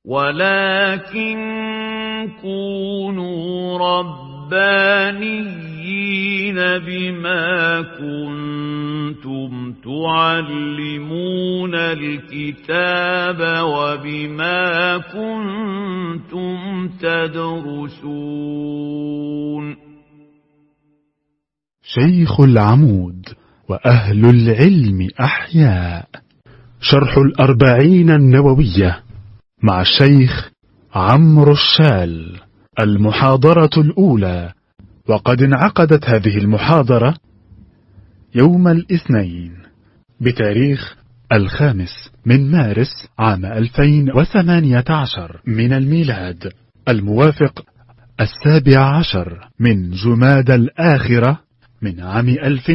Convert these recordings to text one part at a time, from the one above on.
ولكن كونوا ربانيين بما كنتم تعلمون الكتاب وبما كنتم تدرسون شيخ العمود وأهل العلم أحياء شرح الأربعين النووية مع الشيخ عمرو الشال المحاضرة الأولى وقد انعقدت هذه المحاضرة يوم الاثنين بتاريخ الخامس من مارس عام 2018 من الميلاد الموافق السابع عشر من جماد الآخرة من عام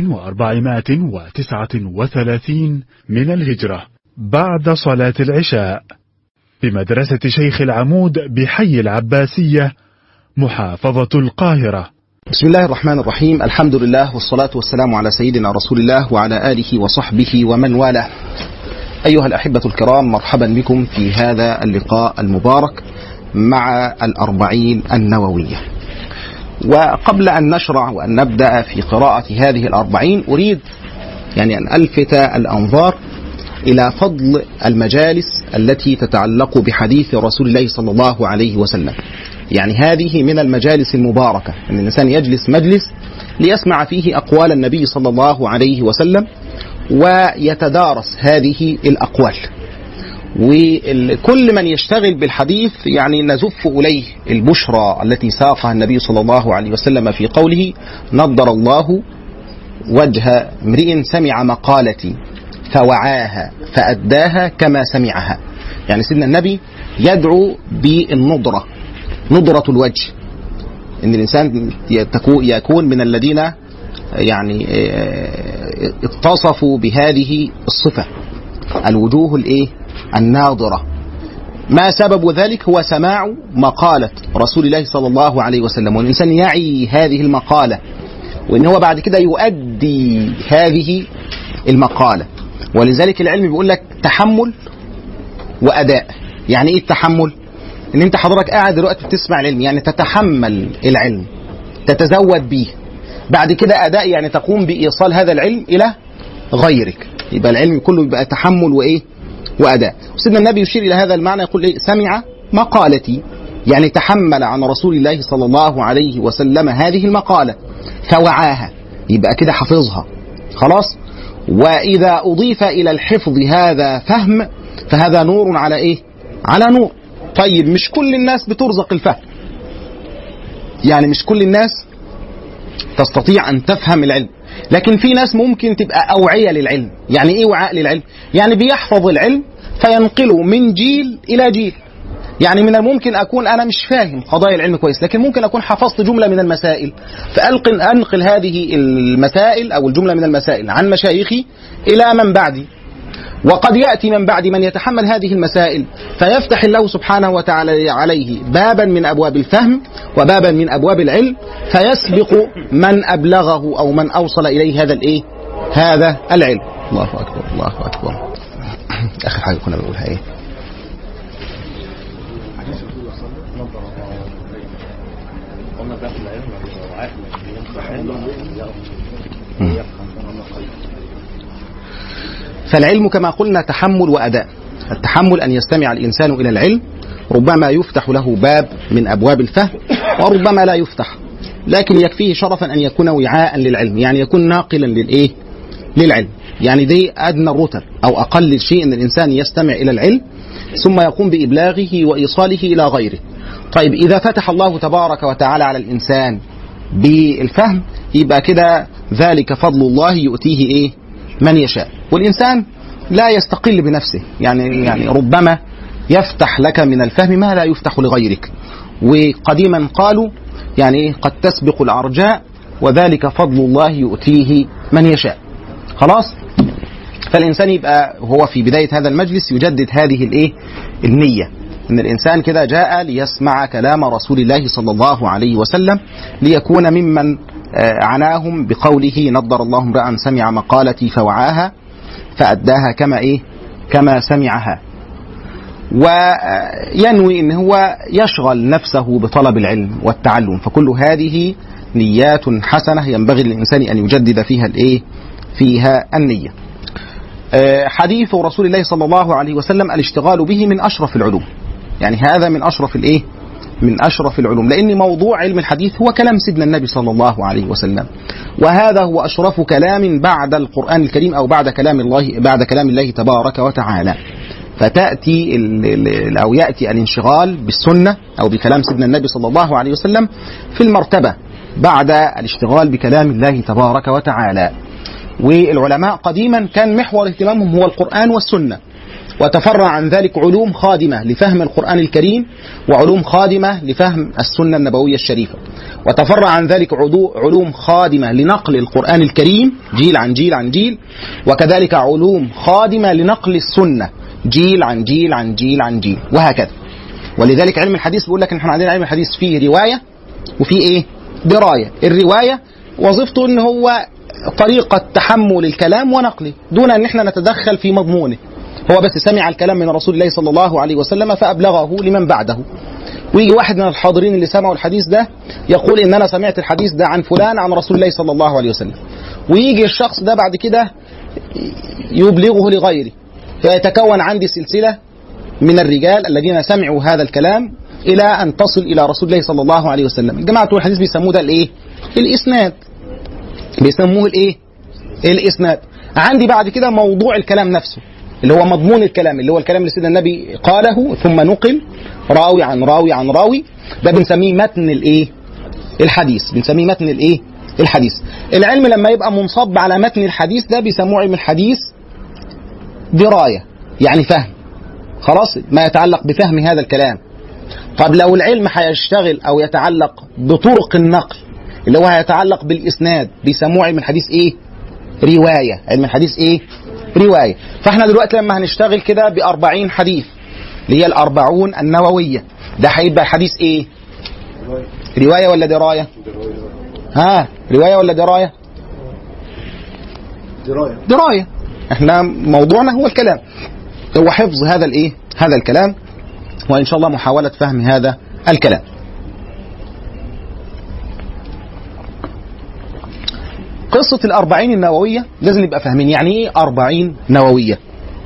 1439 من الهجرة بعد صلاة العشاء بمدرسة شيخ العمود بحي العباسية محافظة القاهرة بسم الله الرحمن الرحيم الحمد لله والصلاة والسلام على سيدنا رسول الله وعلى آله وصحبه ومن والاه أيها الأحبة الكرام مرحبا بكم في هذا اللقاء المبارك مع الأربعين النووية وقبل أن نشرع وأن نبدأ في قراءة هذه الأربعين أريد يعني أن ألفت الأنظار إلى فضل المجالس التي تتعلق بحديث رسول الله صلى الله عليه وسلم يعني هذه من المجالس المباركة أن الإنسان يجلس مجلس ليسمع فيه أقوال النبي صلى الله عليه وسلم ويتدارس هذه الأقوال وكل من يشتغل بالحديث يعني نزف إليه البشرى التي ساقها النبي صلى الله عليه وسلم في قوله نضر الله وجه امرئ سمع مقالتي فوعاها فأداها كما سمعها يعني سيدنا النبي يدعو بالنضرة نضرة الوجه ان الانسان يكون من الذين يعني اتصفوا بهذه الصفة الوجوه الايه الناظرة ما سبب ذلك هو سماع مقالة رسول الله صلى الله عليه وسلم والإنسان يعي هذه المقالة وإن هو بعد كده يؤدي هذه المقالة ولذلك العلم بيقول لك تحمل وأداء يعني إيه التحمل؟ إن أنت حضرتك قاعد دلوقتي بتسمع العلم يعني تتحمل العلم تتزود به بعد كده أداء يعني تقوم بإيصال هذا العلم إلى غيرك يبقى العلم كله يبقى تحمل وإيه؟ وأداء سيدنا النبي يشير إلى هذا المعنى يقول إيه سمع مقالتي يعني تحمل عن رسول الله صلى الله عليه وسلم هذه المقالة فوعاها يبقى كده حفظها خلاص وإذا أضيف إلى الحفظ هذا فهم فهذا نور على إيه على نور طيب مش كل الناس بترزق الفهم يعني مش كل الناس تستطيع أن تفهم العلم لكن في ناس ممكن تبقى أوعية للعلم يعني إيه وعاء للعلم يعني بيحفظ العلم فينقله من جيل إلى جيل يعني من الممكن أكون أنا مش فاهم قضايا العلم كويس لكن ممكن أكون حفظت جملة من المسائل فألقن أنقل هذه المسائل أو الجملة من المسائل عن مشايخي إلى من بعدي وقد يأتي من بعد من يتحمل هذه المسائل فيفتح الله سبحانه وتعالى عليه بابا من أبواب الفهم وبابا من أبواب العلم فيسبق من أبلغه أو من أوصل إليه هذا الإيه هذا العلم الله أكبر الله أكبر آخر حاجة كنا بنقولها إيه فالعلم كما قلنا تحمل وأداء التحمل أن يستمع الإنسان إلى العلم ربما يفتح له باب من أبواب الفهم وربما لا يفتح لكن يكفيه شرفا أن يكون وعاء للعلم يعني يكون ناقلا للإيه للعلم يعني دي أدنى الرتب أو أقل شيء أن الإنسان يستمع إلى العلم ثم يقوم بإبلاغه وإيصاله إلى غيره طيب إذا فتح الله تبارك وتعالى على الإنسان بالفهم يبقى كده ذلك فضل الله يؤتيه إيه من يشاء والإنسان لا يستقل بنفسه يعني يعني ربما يفتح لك من الفهم ما لا يفتح لغيرك وقديما قالوا يعني قد تسبق الأرجاء وذلك فضل الله يؤتيه من يشاء خلاص فالإنسان يبقى هو في بداية هذا المجلس يجدد هذه الإيه النية ان الانسان كده جاء ليسمع كلام رسول الله صلى الله عليه وسلم ليكون ممن عناهم بقوله نضر الله امرأ سمع مقالتي فوعاها فأداها كما إيه كما سمعها وينوي ان هو يشغل نفسه بطلب العلم والتعلم فكل هذه نيات حسنه ينبغي للانسان ان يجدد فيها الايه؟ فيها النيه. آه، حديث رسول الله صلى الله عليه وسلم الاشتغال به من اشرف العلوم. يعني هذا من اشرف الايه؟ من اشرف العلوم لان موضوع علم الحديث هو كلام سيدنا النبي صلى الله عليه وسلم. وهذا هو اشرف كلام بعد القران الكريم او بعد كلام الله بعد كلام الله تبارك وتعالى. فتاتي ال- ال- او ياتي الانشغال بالسنه او بكلام سيدنا النبي صلى الله عليه وسلم في المرتبه بعد الاشتغال بكلام الله تبارك وتعالى. والعلماء قديما كان محور اهتمامهم هو القران والسنه. وتفرع عن ذلك علوم خادمه لفهم القران الكريم وعلوم خادمه لفهم السنه النبويه الشريفه. وتفرع عن ذلك عدو- علوم خادمه لنقل القران الكريم جيل عن جيل عن جيل وكذلك علوم خادمه لنقل السنه جيل عن جيل عن جيل عن جيل وهكذا. ولذلك علم الحديث بيقول لك ان احنا عندنا علم الحديث فيه روايه وفيه ايه؟ درايه. الروايه وظيفته ان هو طريقه تحمل الكلام ونقله دون ان احنا نتدخل في مضمونه. هو بس سمع الكلام من رسول الله صلى الله عليه وسلم فابلغه لمن بعده. ويجي واحد من الحاضرين اللي سمعوا الحديث ده يقول ان انا سمعت الحديث ده عن فلان عن رسول الله صلى الله عليه وسلم. ويجي الشخص ده بعد كده يبلغه لغيره فيتكون عندي سلسله من الرجال الذين سمعوا هذا الكلام الى ان تصل الى رسول الله صلى الله عليه وسلم. الجماعه بتوع الحديث بيسموه ده الايه؟ الاسناد. بيسموه الايه؟ الاسناد. عندي بعد كده موضوع الكلام نفسه اللي هو مضمون الكلام اللي هو الكلام اللي سيدنا النبي قاله ثم نقل راوي عن راوي عن راوي ده بنسميه متن الايه؟ الحديث بنسميه متن الايه؟ الحديث. العلم لما يبقى منصب على متن الحديث ده بيسموه علم الحديث درايه يعني فهم. خلاص ما يتعلق بفهم هذا الكلام. طب لو العلم هيشتغل او يتعلق بطرق النقل اللي هو هيتعلق بالاسناد بيسموه علم الحديث ايه؟ روايه، علم الحديث ايه؟ روايه، فاحنا دلوقتي لما هنشتغل كده ب 40 حديث اللي هي الأربعون النووية ده هيبقى حديث ايه؟ رواية ولا دراية؟ ها رواية ولا دراية؟ درايه دراية احنا موضوعنا هو الكلام هو حفظ هذا الايه؟ هذا الكلام وان شاء الله محاولة فهم هذا الكلام. قصة الأربعين النووية لازم نبقى فاهمين يعني إيه أربعين نووية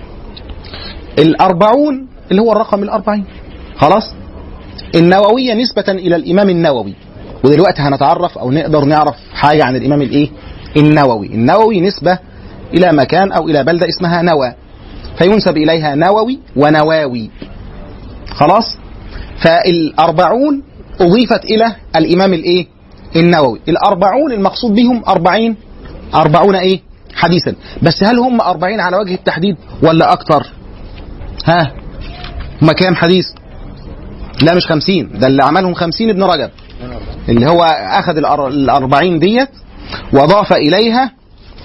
الأربعون اللي هو الرقم الأربعين خلاص النووية نسبة إلى الإمام النووي ودلوقتي هنتعرف أو نقدر نعرف حاجة عن الإمام الإيه النووي النووي نسبة إلى مكان أو إلى بلدة اسمها نوى فينسب إليها نووي ونواوي خلاص فالأربعون أضيفت إلى الإمام الإيه النووي الأربعون المقصود بهم أربعين أربعون إيه حديثا بس هل هم أربعين على وجه التحديد ولا أكتر ها هم كام حديث لا مش خمسين ده اللي عملهم خمسين ابن رجب اللي هو أخذ الأر- الأربعين ديت وضاف إليها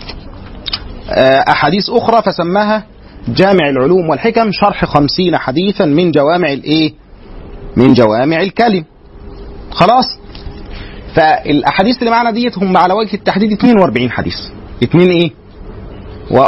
آه، أحاديث أخرى فسماها جامع العلوم والحكم شرح خمسين حديثا من جوامع الإيه من جوامع الكلم خلاص فالاحاديث اللي معانا ديت هم على وجه التحديد 42 حديث 2 ايه و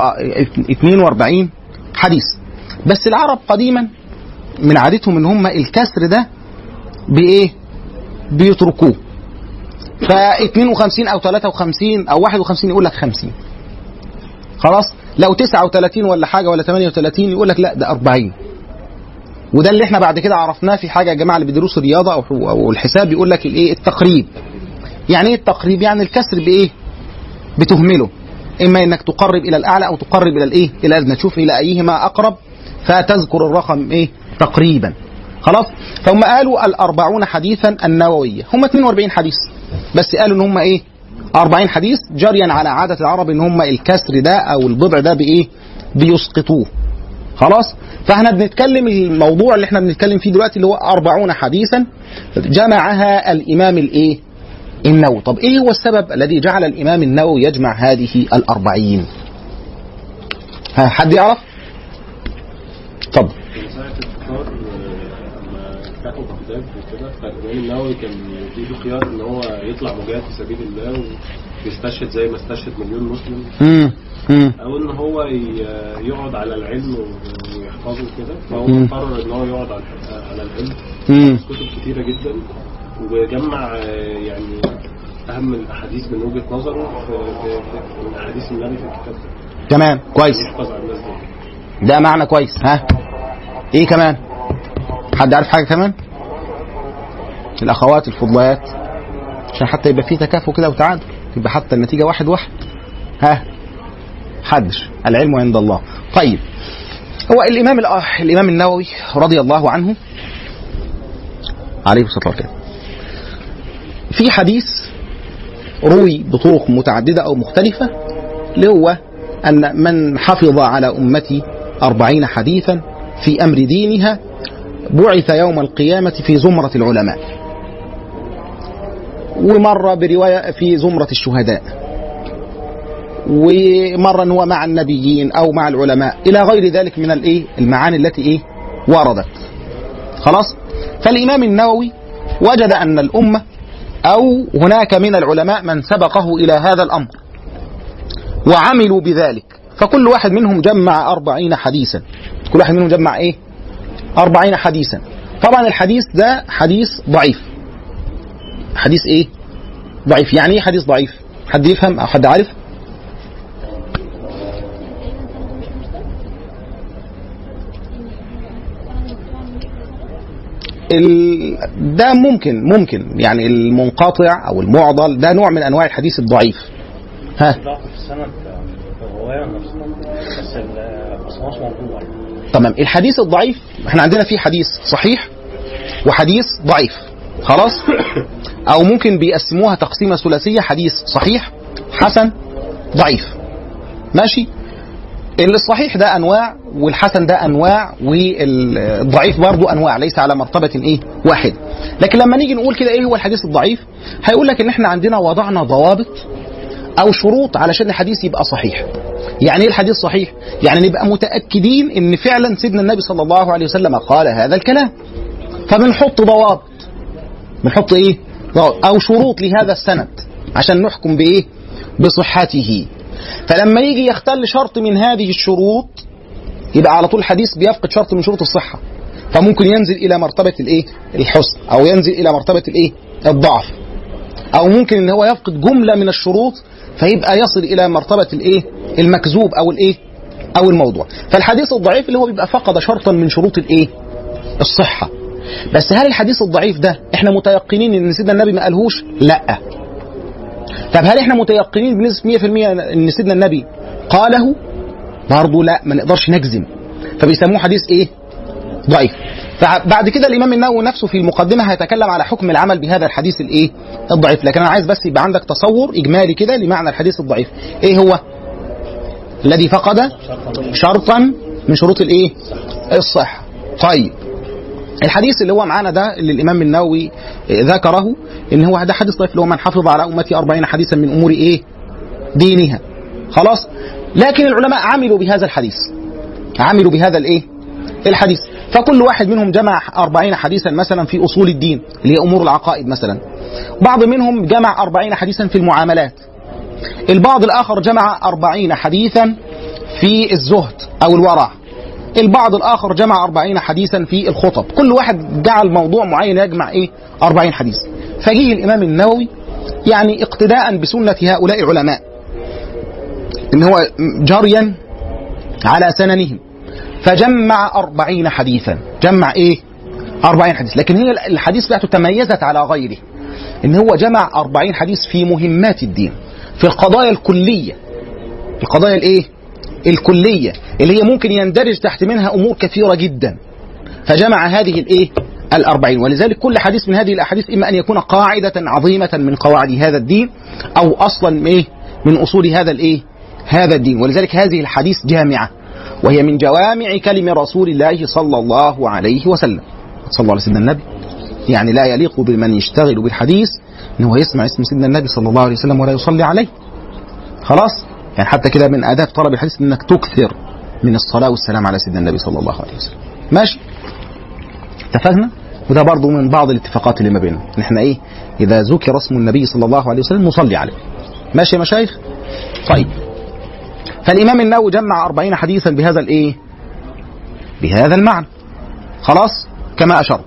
42 حديث بس العرب قديما من عادتهم ان هم الكسر ده بايه بيتركوه ف 52 او 53 او 51 يقول لك 50 خلاص لو 39 ولا حاجه ولا 38 يقول لك لا ده 40 وده اللي احنا بعد كده عرفناه في حاجه يا جماعه اللي بيدرسوا الرياضه او او الحساب يقول لك الايه التقريب يعني ايه التقريب يعني الكسر بايه بتهمله اما انك تقرب الى الاعلى او تقرب الى الايه الى الادنى تشوف الى ايهما اقرب فتذكر الرقم ايه تقريبا خلاص فهم قالوا الأربعون حديثا النووية هم 42 حديث بس قالوا ان هم ايه 40 حديث جريا على عادة العرب ان هم الكسر ده او البضع ده بايه بيسقطوه خلاص فاحنا بنتكلم الموضوع اللي احنا بنتكلم فيه دلوقتي اللي هو أربعون حديثا جمعها الإمام الإيه النووي طب إيه هو السبب الذي جعل الإمام النووي يجمع هذه الأربعين ها حد يعرف اتفضل ساعة الفطار لما فتحوا بغداد وكده فالإمام النووي كان بيديله خيار إن هو يطلع مجاهد في سبيل الله ويستشهد زي ما استشهد مليون مسلم مم. مم. أو إن هو ي- يقعد على العلم ويحفظه يحفظه كده فهو مم. قرر ان هو يقعد على على العلم مم. كتب كتيرة جدا وجمع آه، يعني أهم الأحاديث من وجهة نظره في, في, في من أحاديث النبي في الكتاب ده تمام كويس يحفظ على الناس دي ده معنى كويس ها ايه كمان حد عارف حاجه كمان الاخوات الفضليات عشان حتى يبقى في تكافؤ كده وتعادل يبقى حتى النتيجه واحد واحد ها حدش العلم عند الله طيب هو الامام الأ- الامام النووي رضي الله عنه عليه الصلاه والسلام في حديث روي بطرق متعدده او مختلفه اللي هو أن من حفظ على أمتي أربعين حديثا في أمر دينها بعث يوم القيامة في زمرة العلماء ومرة برواية في زمرة الشهداء ومرة هو مع النبيين أو مع العلماء إلى غير ذلك من الإيه المعاني التي إيه وردت خلاص فالإمام النووي وجد أن الأمة أو هناك من العلماء من سبقه إلى هذا الأمر وعملوا بذلك فكل واحد منهم جمع أربعين حديثا كل واحد منهم جمع إيه أربعين حديثا طبعا الحديث ده حديث ضعيف حديث إيه ضعيف يعني إيه حديث ضعيف حد يفهم أو حد عارف ال... ده ممكن ممكن يعني المنقطع او المعضل ده نوع من انواع الحديث الضعيف ها ضعف في السند في الرواية نفسها بس ال- بس هو مش موضوع تمام الحديث الضعيف احنا عندنا فيه حديث صحيح وحديث ضعيف خلاص او ممكن بيقسموها تقسيمه ثلاثيه حديث صحيح حسن ضعيف ماشي الصحيح ده انواع والحسن ده انواع والضعيف برضو انواع ليس على مرتبه ايه واحد لكن لما نيجي نقول كده ايه هو الحديث الضعيف هيقول لك ان احنا عندنا وضعنا ضوابط او شروط علشان الحديث يبقى صحيح يعني ايه الحديث صحيح يعني نبقى متاكدين ان فعلا سيدنا النبي صلى الله عليه وسلم قال هذا الكلام فبنحط ضوابط بنحط ايه ضوابط او شروط لهذا السند عشان نحكم بايه بصحته فلما يجي يختل شرط من هذه الشروط يبقى على طول الحديث بيفقد شرط من شروط الصحه فممكن ينزل الى مرتبه الايه الحسن او ينزل الى مرتبه الايه الضعف او ممكن ان هو يفقد جمله من الشروط فيبقى يصل الى مرتبه الايه المكذوب او الايه او الموضوع فالحديث الضعيف اللي هو بيبقى فقد شرطا من شروط الايه الصحه بس هل الحديث الضعيف ده احنا متيقنين ان سيدنا النبي ما قالهوش لا طب هل احنا متيقنين بنسبه 100% ان سيدنا النبي قاله برضه لا ما نقدرش نجزم فبيسموه حديث ايه ضعيف فبعد كده الامام النووي نفسه في المقدمه هيتكلم على حكم العمل بهذا الحديث الايه الضعيف لكن انا عايز بس يبقى عندك تصور اجمالي كده لمعنى الحديث الضعيف ايه هو الذي فقد شرطا من شروط الايه الصحه طيب الحديث اللي هو معانا ده اللي الامام النووي ذكره ان هو ده حديث ضعيف اللي هو من حفظ على امتي 40 حديثا من امور ايه دينها خلاص لكن العلماء عملوا بهذا الحديث عملوا بهذا الايه الحديث فكل واحد منهم جمع أربعين حديثا مثلا في أصول الدين اللي هي أمور العقائد مثلا بعض منهم جمع أربعين حديثا في المعاملات البعض الآخر جمع أربعين حديثا في الزهد أو الورع البعض الآخر جمع أربعين حديثا في الخطب كل واحد جعل موضوع معين يجمع إيه أربعين حديث فجيه الإمام النووي يعني اقتداء بسنة هؤلاء العلماء إن هو جريا على سننهم فجمع أربعين حديثا جمع إيه أربعين حديث لكن هي الحديث بتاعته تميزت على غيره إن هو جمع أربعين حديث في مهمات الدين في القضايا الكلية القضايا الإيه الكلية اللي هي ممكن يندرج تحت منها أمور كثيرة جدا فجمع هذه الإيه الأربعين ولذلك كل حديث من هذه الأحاديث إما أن يكون قاعدة عظيمة من قواعد هذا الدين أو أصلا إيه من أصول هذا الإيه هذا الدين ولذلك هذه الحديث جامعة وهي من جوامع كلم رسول الله صلى الله عليه وسلم صلى الله عليه سيدنا النبي يعني لا يليق بمن يشتغل بالحديث ان هو يسمع اسم سيدنا النبي صلى الله عليه وسلم ولا يصلي عليه خلاص يعني حتى كده من اداب طلب الحديث انك تكثر من الصلاه والسلام على سيدنا النبي صلى الله عليه وسلم ماشي اتفقنا وده برضه من بعض الاتفاقات اللي ما بيننا ان احنا ايه اذا ذكر اسم النبي صلى الله عليه وسلم نصلي عليه ماشي يا مشايخ طيب فالإمام النووي جمع أربعين حديثا بهذا الإيه بهذا المعنى خلاص كما أشرت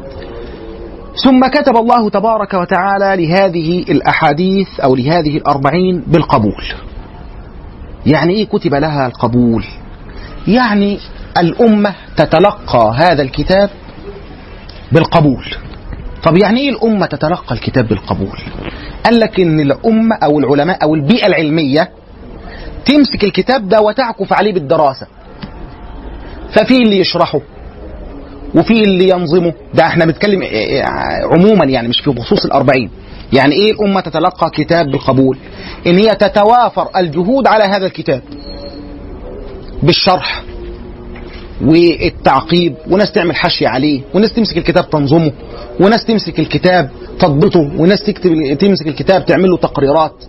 ثم كتب الله تبارك وتعالى لهذه الأحاديث أو لهذه الأربعين بالقبول يعني إيه كتب لها القبول يعني الأمة تتلقى هذا الكتاب بالقبول طب يعني ايه الأمة تتلقى الكتاب بالقبول قال لك ان الأمة أو العلماء أو البيئة العلمية تمسك الكتاب ده وتعكف عليه بالدراسة ففي اللي يشرحه وفي اللي ينظمه ده احنا بنتكلم عموما يعني مش في خصوص الأربعين يعني ايه الأمة تتلقى كتاب بالقبول ان هي تتوافر الجهود على هذا الكتاب بالشرح والتعقيب وناس تعمل حشي عليه وناس تمسك الكتاب تنظمه وناس تمسك الكتاب تضبطه وناس تكتب تمسك الكتاب تعمل له تقريرات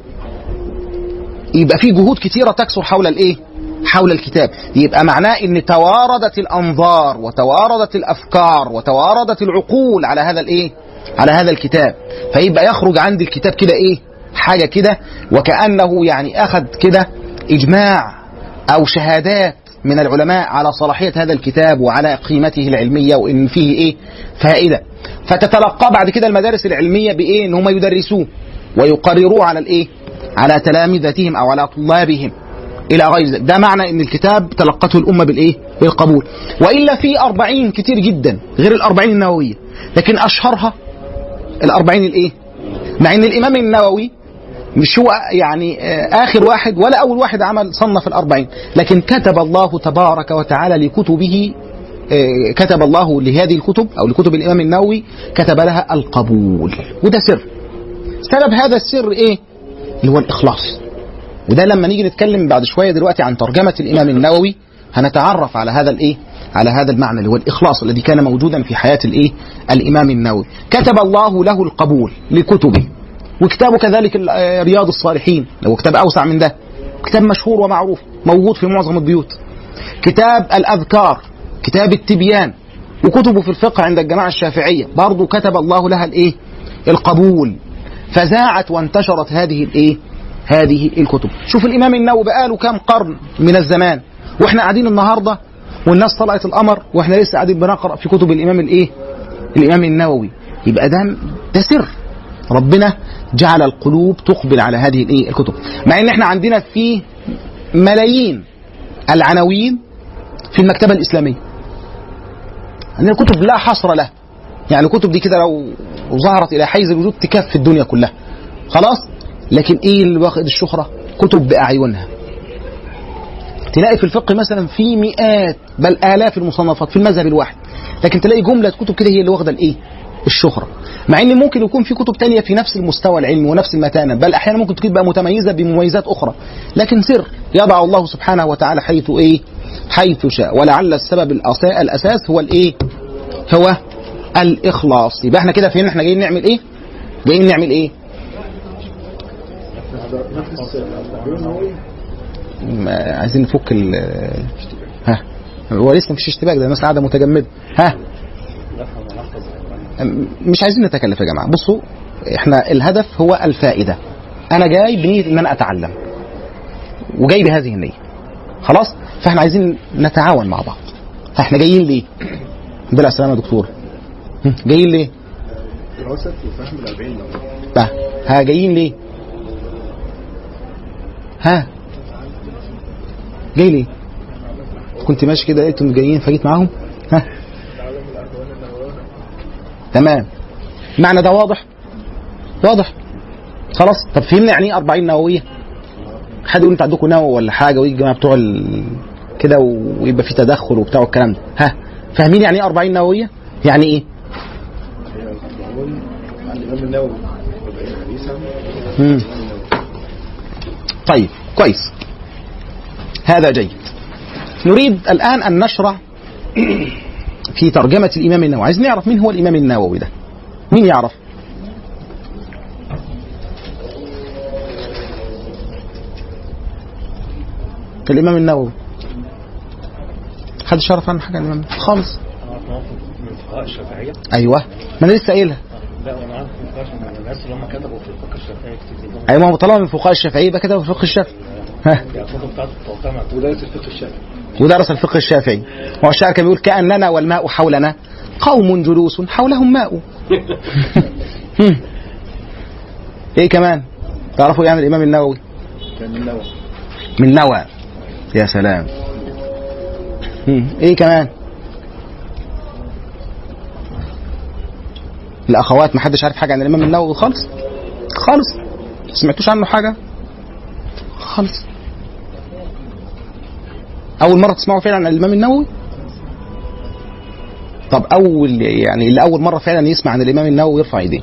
يبقى في جهود كتيرة تكثر حول الايه حول الكتاب يبقى معناه ان تواردت الانظار وتواردت الافكار وتواردت العقول على هذا الايه على هذا الكتاب فيبقى يخرج عند الكتاب كده ايه حاجة كده وكأنه يعني اخذ كده اجماع او شهادات من العلماء على صلاحية هذا الكتاب وعلى قيمته العلمية وإن فيه إيه فائدة فتتلقى بعد كده المدارس العلمية بإيه إن هم يدرسوه ويقرروه على الإيه على تلامذتهم أو على طلابهم إلى غير ذلك ده معنى إن الكتاب تلقته الأمة بالإيه بالقبول وإلا في أربعين كتير جدا غير الأربعين النووية لكن أشهرها الأربعين الإيه مع إن الإمام النووي مش هو يعني آخر واحد ولا أول واحد عمل صنف الأربعين لكن كتب الله تبارك وتعالى لكتبه كتب الله لهذه الكتب أو لكتب الإمام النووي كتب لها القبول وده سر سبب هذا السر إيه اللي هو الإخلاص وده لما نيجي نتكلم بعد شوية دلوقتي عن ترجمة الإمام النووي هنتعرف على هذا الإيه على هذا المعنى اللي هو الإخلاص الذي كان موجودا في حياة الإيه الإمام النووي كتب الله له القبول لكتبه وكتابه كذلك رياض الصالحين لو كتاب أوسع من ده كتاب مشهور ومعروف موجود في معظم البيوت كتاب الأذكار كتاب التبيان وكتبه في الفقه عند الجماعة الشافعية برضه كتب الله لها الإيه القبول فزاعت وانتشرت هذه الإيه هذه الكتب شوف الإمام النووي بقاله كام قرن من الزمان وإحنا قاعدين النهاردة والناس طلعت القمر وإحنا لسه قاعدين بنقرأ في كتب الإمام الإيه الإمام النووي يبقى ده ده سر ربنا جعل القلوب تقبل على هذه الايه الكتب مع ان احنا عندنا في ملايين العناوين في المكتبه الاسلاميه عندنا كتب لا حصر لها يعني الكتب دي كده لو ظهرت الى حيز الوجود تكفي الدنيا كلها خلاص لكن ايه اللي واخد الشهره كتب باعينها تلاقي في الفقه مثلا في مئات بل الاف المصنفات في المذهب الواحد لكن تلاقي جمله كتب كده هي اللي واخده الايه الشهرة مع ان ممكن يكون في كتب تانية في نفس المستوى العلمي ونفس المتانة بل احيانا ممكن تبقى متميزة بمميزات اخرى لكن سر يضع الله سبحانه وتعالى حيث ايه حيث شاء ولعل السبب الاساس هو الايه هو الاخلاص يبقى احنا كده فهمنا احنا جايين نعمل ايه جايين نعمل ايه عايزين نفك ال ها هو لسه مفيش اشتباك ده الناس قاعده متجمده ها مش عايزين نتكلف يا جماعه بصوا احنا الهدف هو الفائده انا جاي بنيه ان انا اتعلم وجاي بهذه النيه خلاص فاحنا عايزين نتعاون مع بعض فاحنا جايين ليه بلا السلامه يا دكتور جايين ليه دراسه وفهم الأربعين بقى ها جايين ليه ها جاي ليه كنت ماشي كده لقيتهم جايين فجيت معاهم ها تمام معنى ده واضح واضح خلاص طب فهمنا يعني ايه 40 نوويه حد يقول انت عندكم نووي ولا حاجه ويجي الجماعه بتوع ال... كده ويبقى في تدخل وبتاع والكلام ده ها فاهمين يعني ايه 40 نوويه يعني ايه الإمام النووي حديثا مم. طيب كويس هذا جيد نريد الآن أن نشرع في ترجمة الإمام النووي عايز نعرف مين هو الإمام النووي ده مين يعرف الإمام النووي حد يعرف عنه حاجة عن الإمام النووي؟ خالص من فقهاء الشافعية أيوه ما أنا لسه قايلها لا وانا عارف من فقهاء من الناس اللي هم كتبوا في الفقه الشافعي كتير جدا أيوه ما هو طالما من فقهاء الشافعية يبقى كده في الفقه الشافعي ها يعني الكتب بتاعته تعتمد ودرس الفقه الشافعي ودرس الفقه الشافعي هو الشاعر كان بيقول كأننا والماء حولنا قوم جلوس حولهم ماء هم. ايه كمان تعرفوا ايه عن الامام النووي كان من نوى من نوى يا سلام هم. ايه كمان الاخوات ما حدش عارف حاجه عن الامام النووي خالص خالص سمعتوش عنه حاجه خالص اول مره تسمعوا فعلا عن الامام النووي طب اول يعني اللي اول مره فعلا يسمع عن الامام النووي يرفع ايديه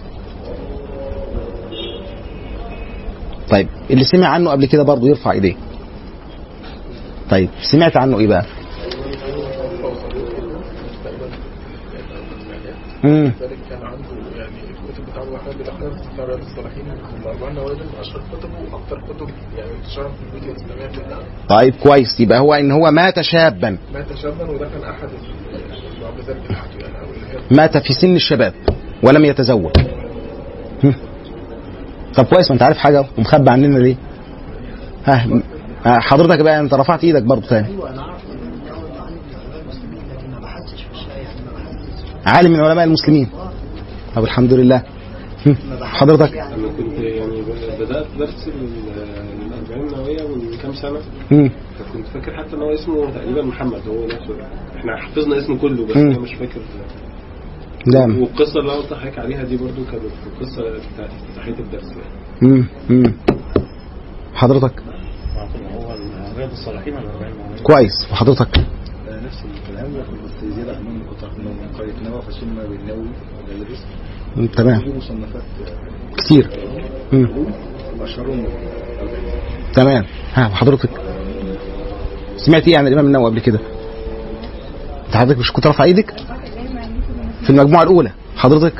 طيب اللي سمع عنه قبل كده برضه يرفع ايديه طيب سمعت عنه ايه بقى امم ذلك كان عنده يعني الكتب بتاع الوحيد بالاحناف بتاع رياض الصالحين الاربعين نوادر من اشهر كتبه واكثر كتب يعني انتشارا في البيوت الاسلاميه كلها طيب كويس يبقى هو ان هو مات شابا مات شابا وده كان احد المعجزات بتاعته يعني او اللي هي مات في سن الشباب ولم يتزوج هم. طب كويس ما انت عارف حاجه ومخبي عننا ليه ها م- ها، حضرتك بقى انت رفعت ايدك برضه تاني عالم من علماء المسلمين طب الحمد لله هم. حضرتك انا كنت يعني ب- بدات درس ال- الاربعين النوويه من كام سنه هم. فكنت فاكر حتى ان هو اسمه تقريبا محمد هو نفسه احنا حفظنا اسمه كله بس مم. انا مش فاكر لا والقصه اللي انا قلت لحضرتك عليها دي برضو كانت في القصه بتاعت افتتاحيه الدرس يعني هم. هم. حضرتك معروف ان هو رياض الصالحين ولا 40 معين كويس وحضرتك نفس الكلام بس زيادة عن من قطع من قرية نوى فسمى بالنووي وجلبس هم. تمام في مصنفات كتير هم. أشهرهم تمام ها وحضرتك سمعت ايه عن الامام النووي قبل كده انت حضرتك مش كنت رافع ايدك في المجموعه الاولى حضرتك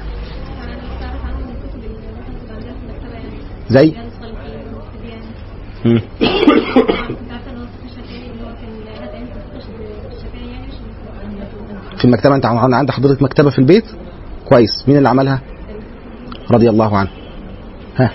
زي مم. في المكتبه انت عن- عند حضرتك مكتبه في البيت كويس مين اللي عملها رضي الله عنه ها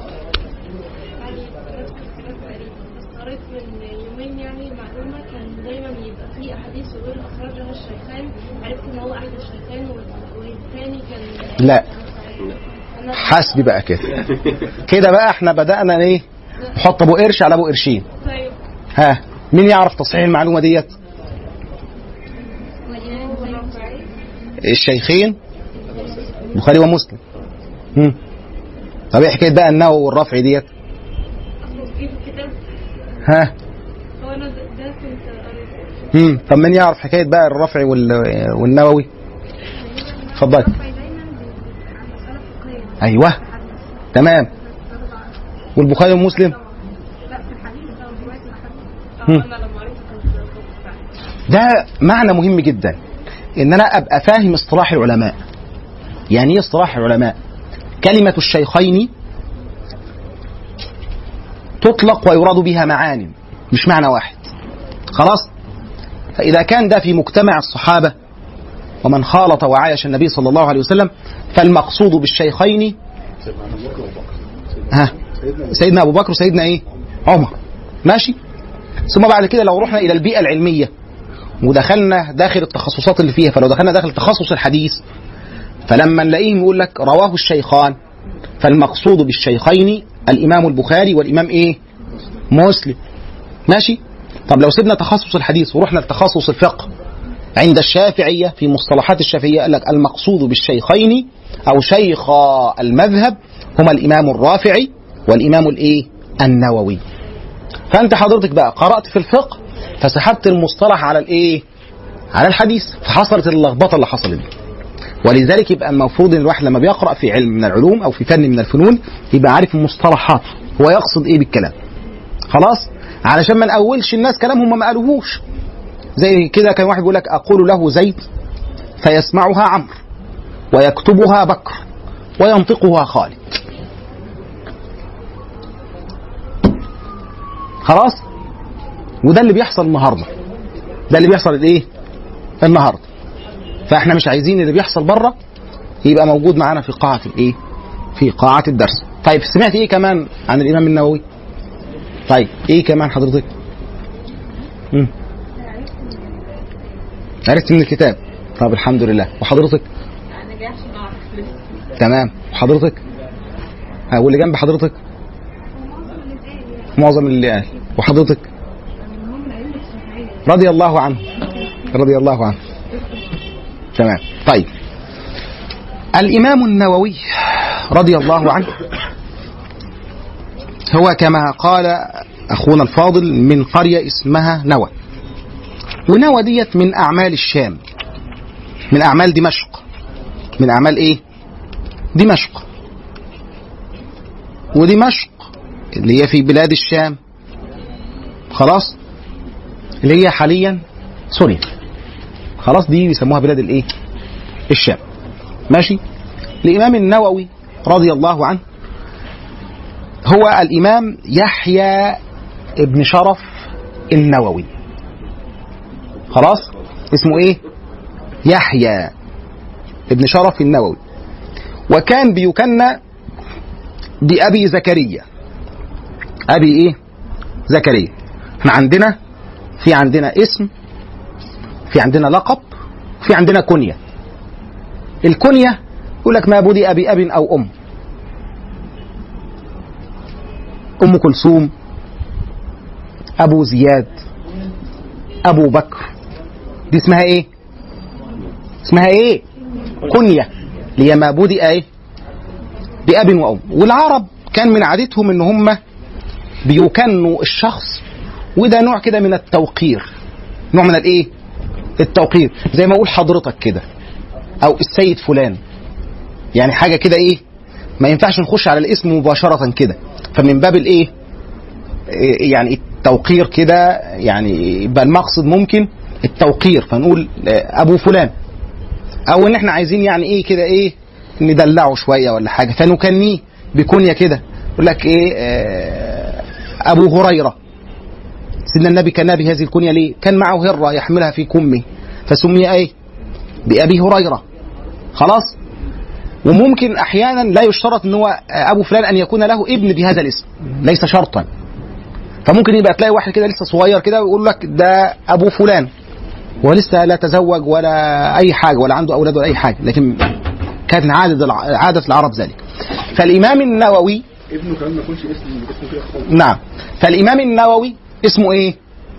قريت من يومين يعني معلومة كان دايما يبقى في أحاديث يقول أخرجها الشيخان عرفت إن هو أحد الشيخان وال- والثاني كان لا أنا حسبي بقى كده كده بقى احنا بدأنا ايه نحط ابو قرش على ابو قرشين طيب ها مين يعرف تصحيح المعلومه ديت الشيخين البخاري ومسلم مم. طب ايه حكايه بقى النووي والرفع ديت في الكتاب ها هو أنا ده ده كنت قريته مم. طب مين يعرف حكايه بقى الرفع وال- والنووي اتفضل دايما بيبقى عن مسألة فقهية ايوه تمام والبخاري ومسلم لا في الحديث ده ورواية مم. الحديث أنا لما قريته كان في الفقه فعلا ده معنى مهم جدا ان انا ابقى فاهم اصطلاح العلماء يعني ايه اصطلاح العلماء كلمة الشيخين تطلق ويراد بها معان مش معنى واحد خلاص فإذا كان ده في مجتمع الصحابة ومن خالط وعايش النبي صلى الله عليه وسلم فالمقصود بالشيخين ها سيدنا أبو بكر وسيدنا إيه عمر ماشي ثم بعد كده لو رحنا إلى البيئة العلمية ودخلنا داخل التخصصات اللي فيها فلو دخلنا داخل تخصص الحديث فلما نلاقيهم يقول لك رواه الشيخان فالمقصود بالشيخين الامام البخاري والامام ايه مسلم ماشي طب لو سيبنا تخصص الحديث ورحنا لتخصص الفقه عند الشافعية في مصطلحات الشافعية قال لك المقصود بالشيخين أو شيخ المذهب هما الإمام الرافعي والإمام الإيه النووي فأنت حضرتك بقى قرأت في الفقه فسحبت المصطلح على الإيه على الحديث فحصلت اللخبطة اللي حصلت دي ولذلك يبقى المفروض ان الواحد لما بيقرا في علم من العلوم او في فن من الفنون يبقى عارف المصطلحات هو يقصد ايه بالكلام خلاص علشان ما نقولش الناس كلام هم ما قالوهوش زي كده كان واحد يقول لك اقول له زيد فيسمعها عمرو ويكتبها بكر وينطقها خالد خلاص وده اللي بيحصل النهارده ده اللي بيحصل الايه النهارده فاحنا مش عايزين اللي بيحصل بره يبقى موجود معانا في قاعة الايه؟ في قاعة الدرس. طيب سمعت ايه كمان عن الإمام النووي؟ طيب ايه كمان حضرتك مم. عرفت من الكتاب طب الحمد لله وحضرتك انا جاي عشان اعرف لسه تمام وحضرتك ها واللي جنب حضرتك معظم اللي قال وحضرتك رضي الله عنه رضي الله عنه تمام طيب الإمام النووي رضي الله عنه هو كما قال أخونا الفاضل من قرية اسمها نوى ونوى ديت من أعمال الشام من أعمال دمشق من أعمال إيه دمشق ودمشق اللي هي في بلاد الشام خلاص اللي هي حاليا سوريا خلاص دي بيسموها بلاد الايه الشام ماشي الامام النووي رضي الله عنه هو الامام يحيى ابن شرف النووي خلاص اسمه ايه يحيى ابن شرف النووي وكان بيكنى بأبي زكريا أبي إيه؟ زكريا احنا عندنا في عندنا اسم في عندنا لقب في عندنا كنية الكنية يقول لك ما بدأ بأب أو أم أم كلثوم أبو زياد أبو بكر دي اسمها إيه؟ اسمها إيه؟ كنية اللي هي ما بدأ إيه؟ بأب وأم والعرب كان من عادتهم إن هم بيكنوا الشخص وده نوع كده من التوقير نوع من الايه التوقير زي ما اقول حضرتك كده او السيد فلان يعني حاجه كده ايه ما ينفعش نخش على الاسم مباشره كده فمن باب الايه إيه يعني التوقير كده يعني يبقى المقصد ممكن التوقير فنقول آه، ابو فلان او ان احنا عايزين يعني ايه كده ايه ندلعه شويه ولا حاجه فنكنيه بكنيه كده يقول لك ايه آه، ابو هريره سيدنا النبي كان بهذه الكنيه ليه؟ كان معه هره يحملها في كمه فسمي ايه؟ بابي هريره خلاص؟ وممكن احيانا لا يشترط ان هو ابو فلان ان يكون له ابن بهذا الاسم ليس شرطا فممكن يبقى تلاقي واحد كده لسه صغير كده ويقول لك ده ابو فلان هو لسه لا تزوج ولا اي حاجه ولا عنده اولاد ولا اي حاجه لكن كانت عاده الع- عاده العرب ذلك فالامام النووي ابنه كمان ما يكونش اسم اسمه كده خالص نعم فالإمام النووي اسمه إيه؟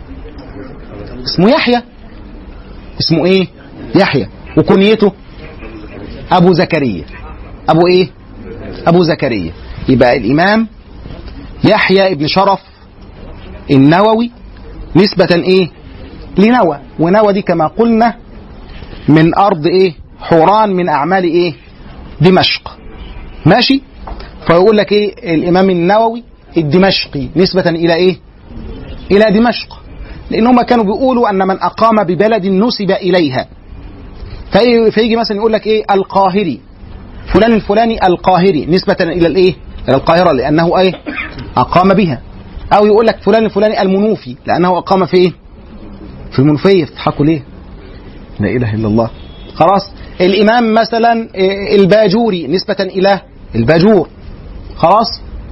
اسمه يحيى اسمه إيه؟ يحيى وكنيته أبو زكريا أبو إيه؟ أبو زكريا يبقى الإمام يحيى ابن شرف النووي نسبة إيه؟ لنوى ونوى دي كما قلنا من أرض إيه؟ حوران من أعمال إيه؟ دمشق ماشي؟ فيقول لك ايه الامام النووي الدمشقي نسبة الى ايه؟ الى دمشق لان هم كانوا بيقولوا ان من اقام ببلد نسب اليها في- فيجي مثلا يقول لك ايه القاهري فلان الفلاني القاهري نسبة الى الايه؟ الى القاهرة لانه ايه؟ اقام بها او يقول لك فلان الفلاني المنوفي لانه اقام في ايه؟ في المنوفية تضحكوا ليه؟ لا اله الا الله خلاص الامام مثلا إيه، الباجوري نسبة الى الباجور خلاص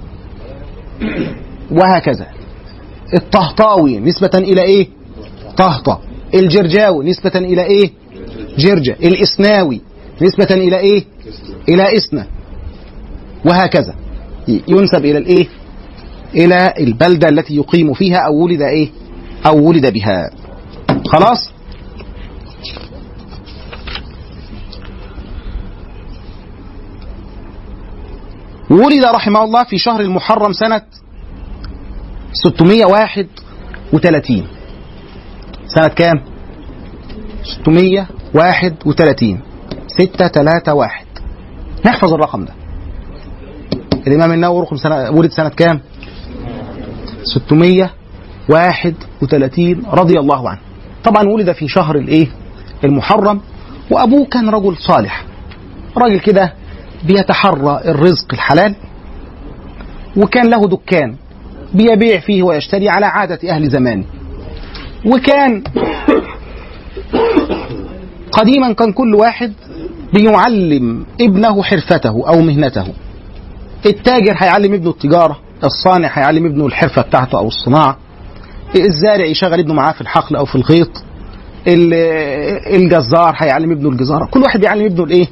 وهكذا الطهطاوي نسبة إلى إيه طهطة الجرجاوي نسبة إلى إيه جرجة الإسناوي نسبة إلى إيه إلى إسنا وهكذا ي- ينسب إلى الإيه إلى البلدة التي يقيم فيها أو ولد إيه أو ولد بها خلاص ولد رحمه الله في شهر المحرم سنة 631 سنة كام؟ 631 631 نحفظ الرقم ده الإمام النووي رقم سنة ولد سنة كام؟ 631 رضي الله عنه طبعا ولد في شهر الايه؟ المحرم وأبوه كان رجل صالح راجل كده بيتحرى الرزق الحلال وكان له دكان بيبيع فيه ويشتري على عادة أهل زمانه وكان قديما كان كل واحد بيعلم ابنه حرفته أو مهنته التاجر هيعلم ابنه التجارة الصانع هيعلم ابنه الحرفه بتاعته او الصناعه الزارع يشغل ابنه معاه في الحقل او في الغيط ال- الجزار هيعلم ابنه الجزاره كل واحد يعلم ابنه الايه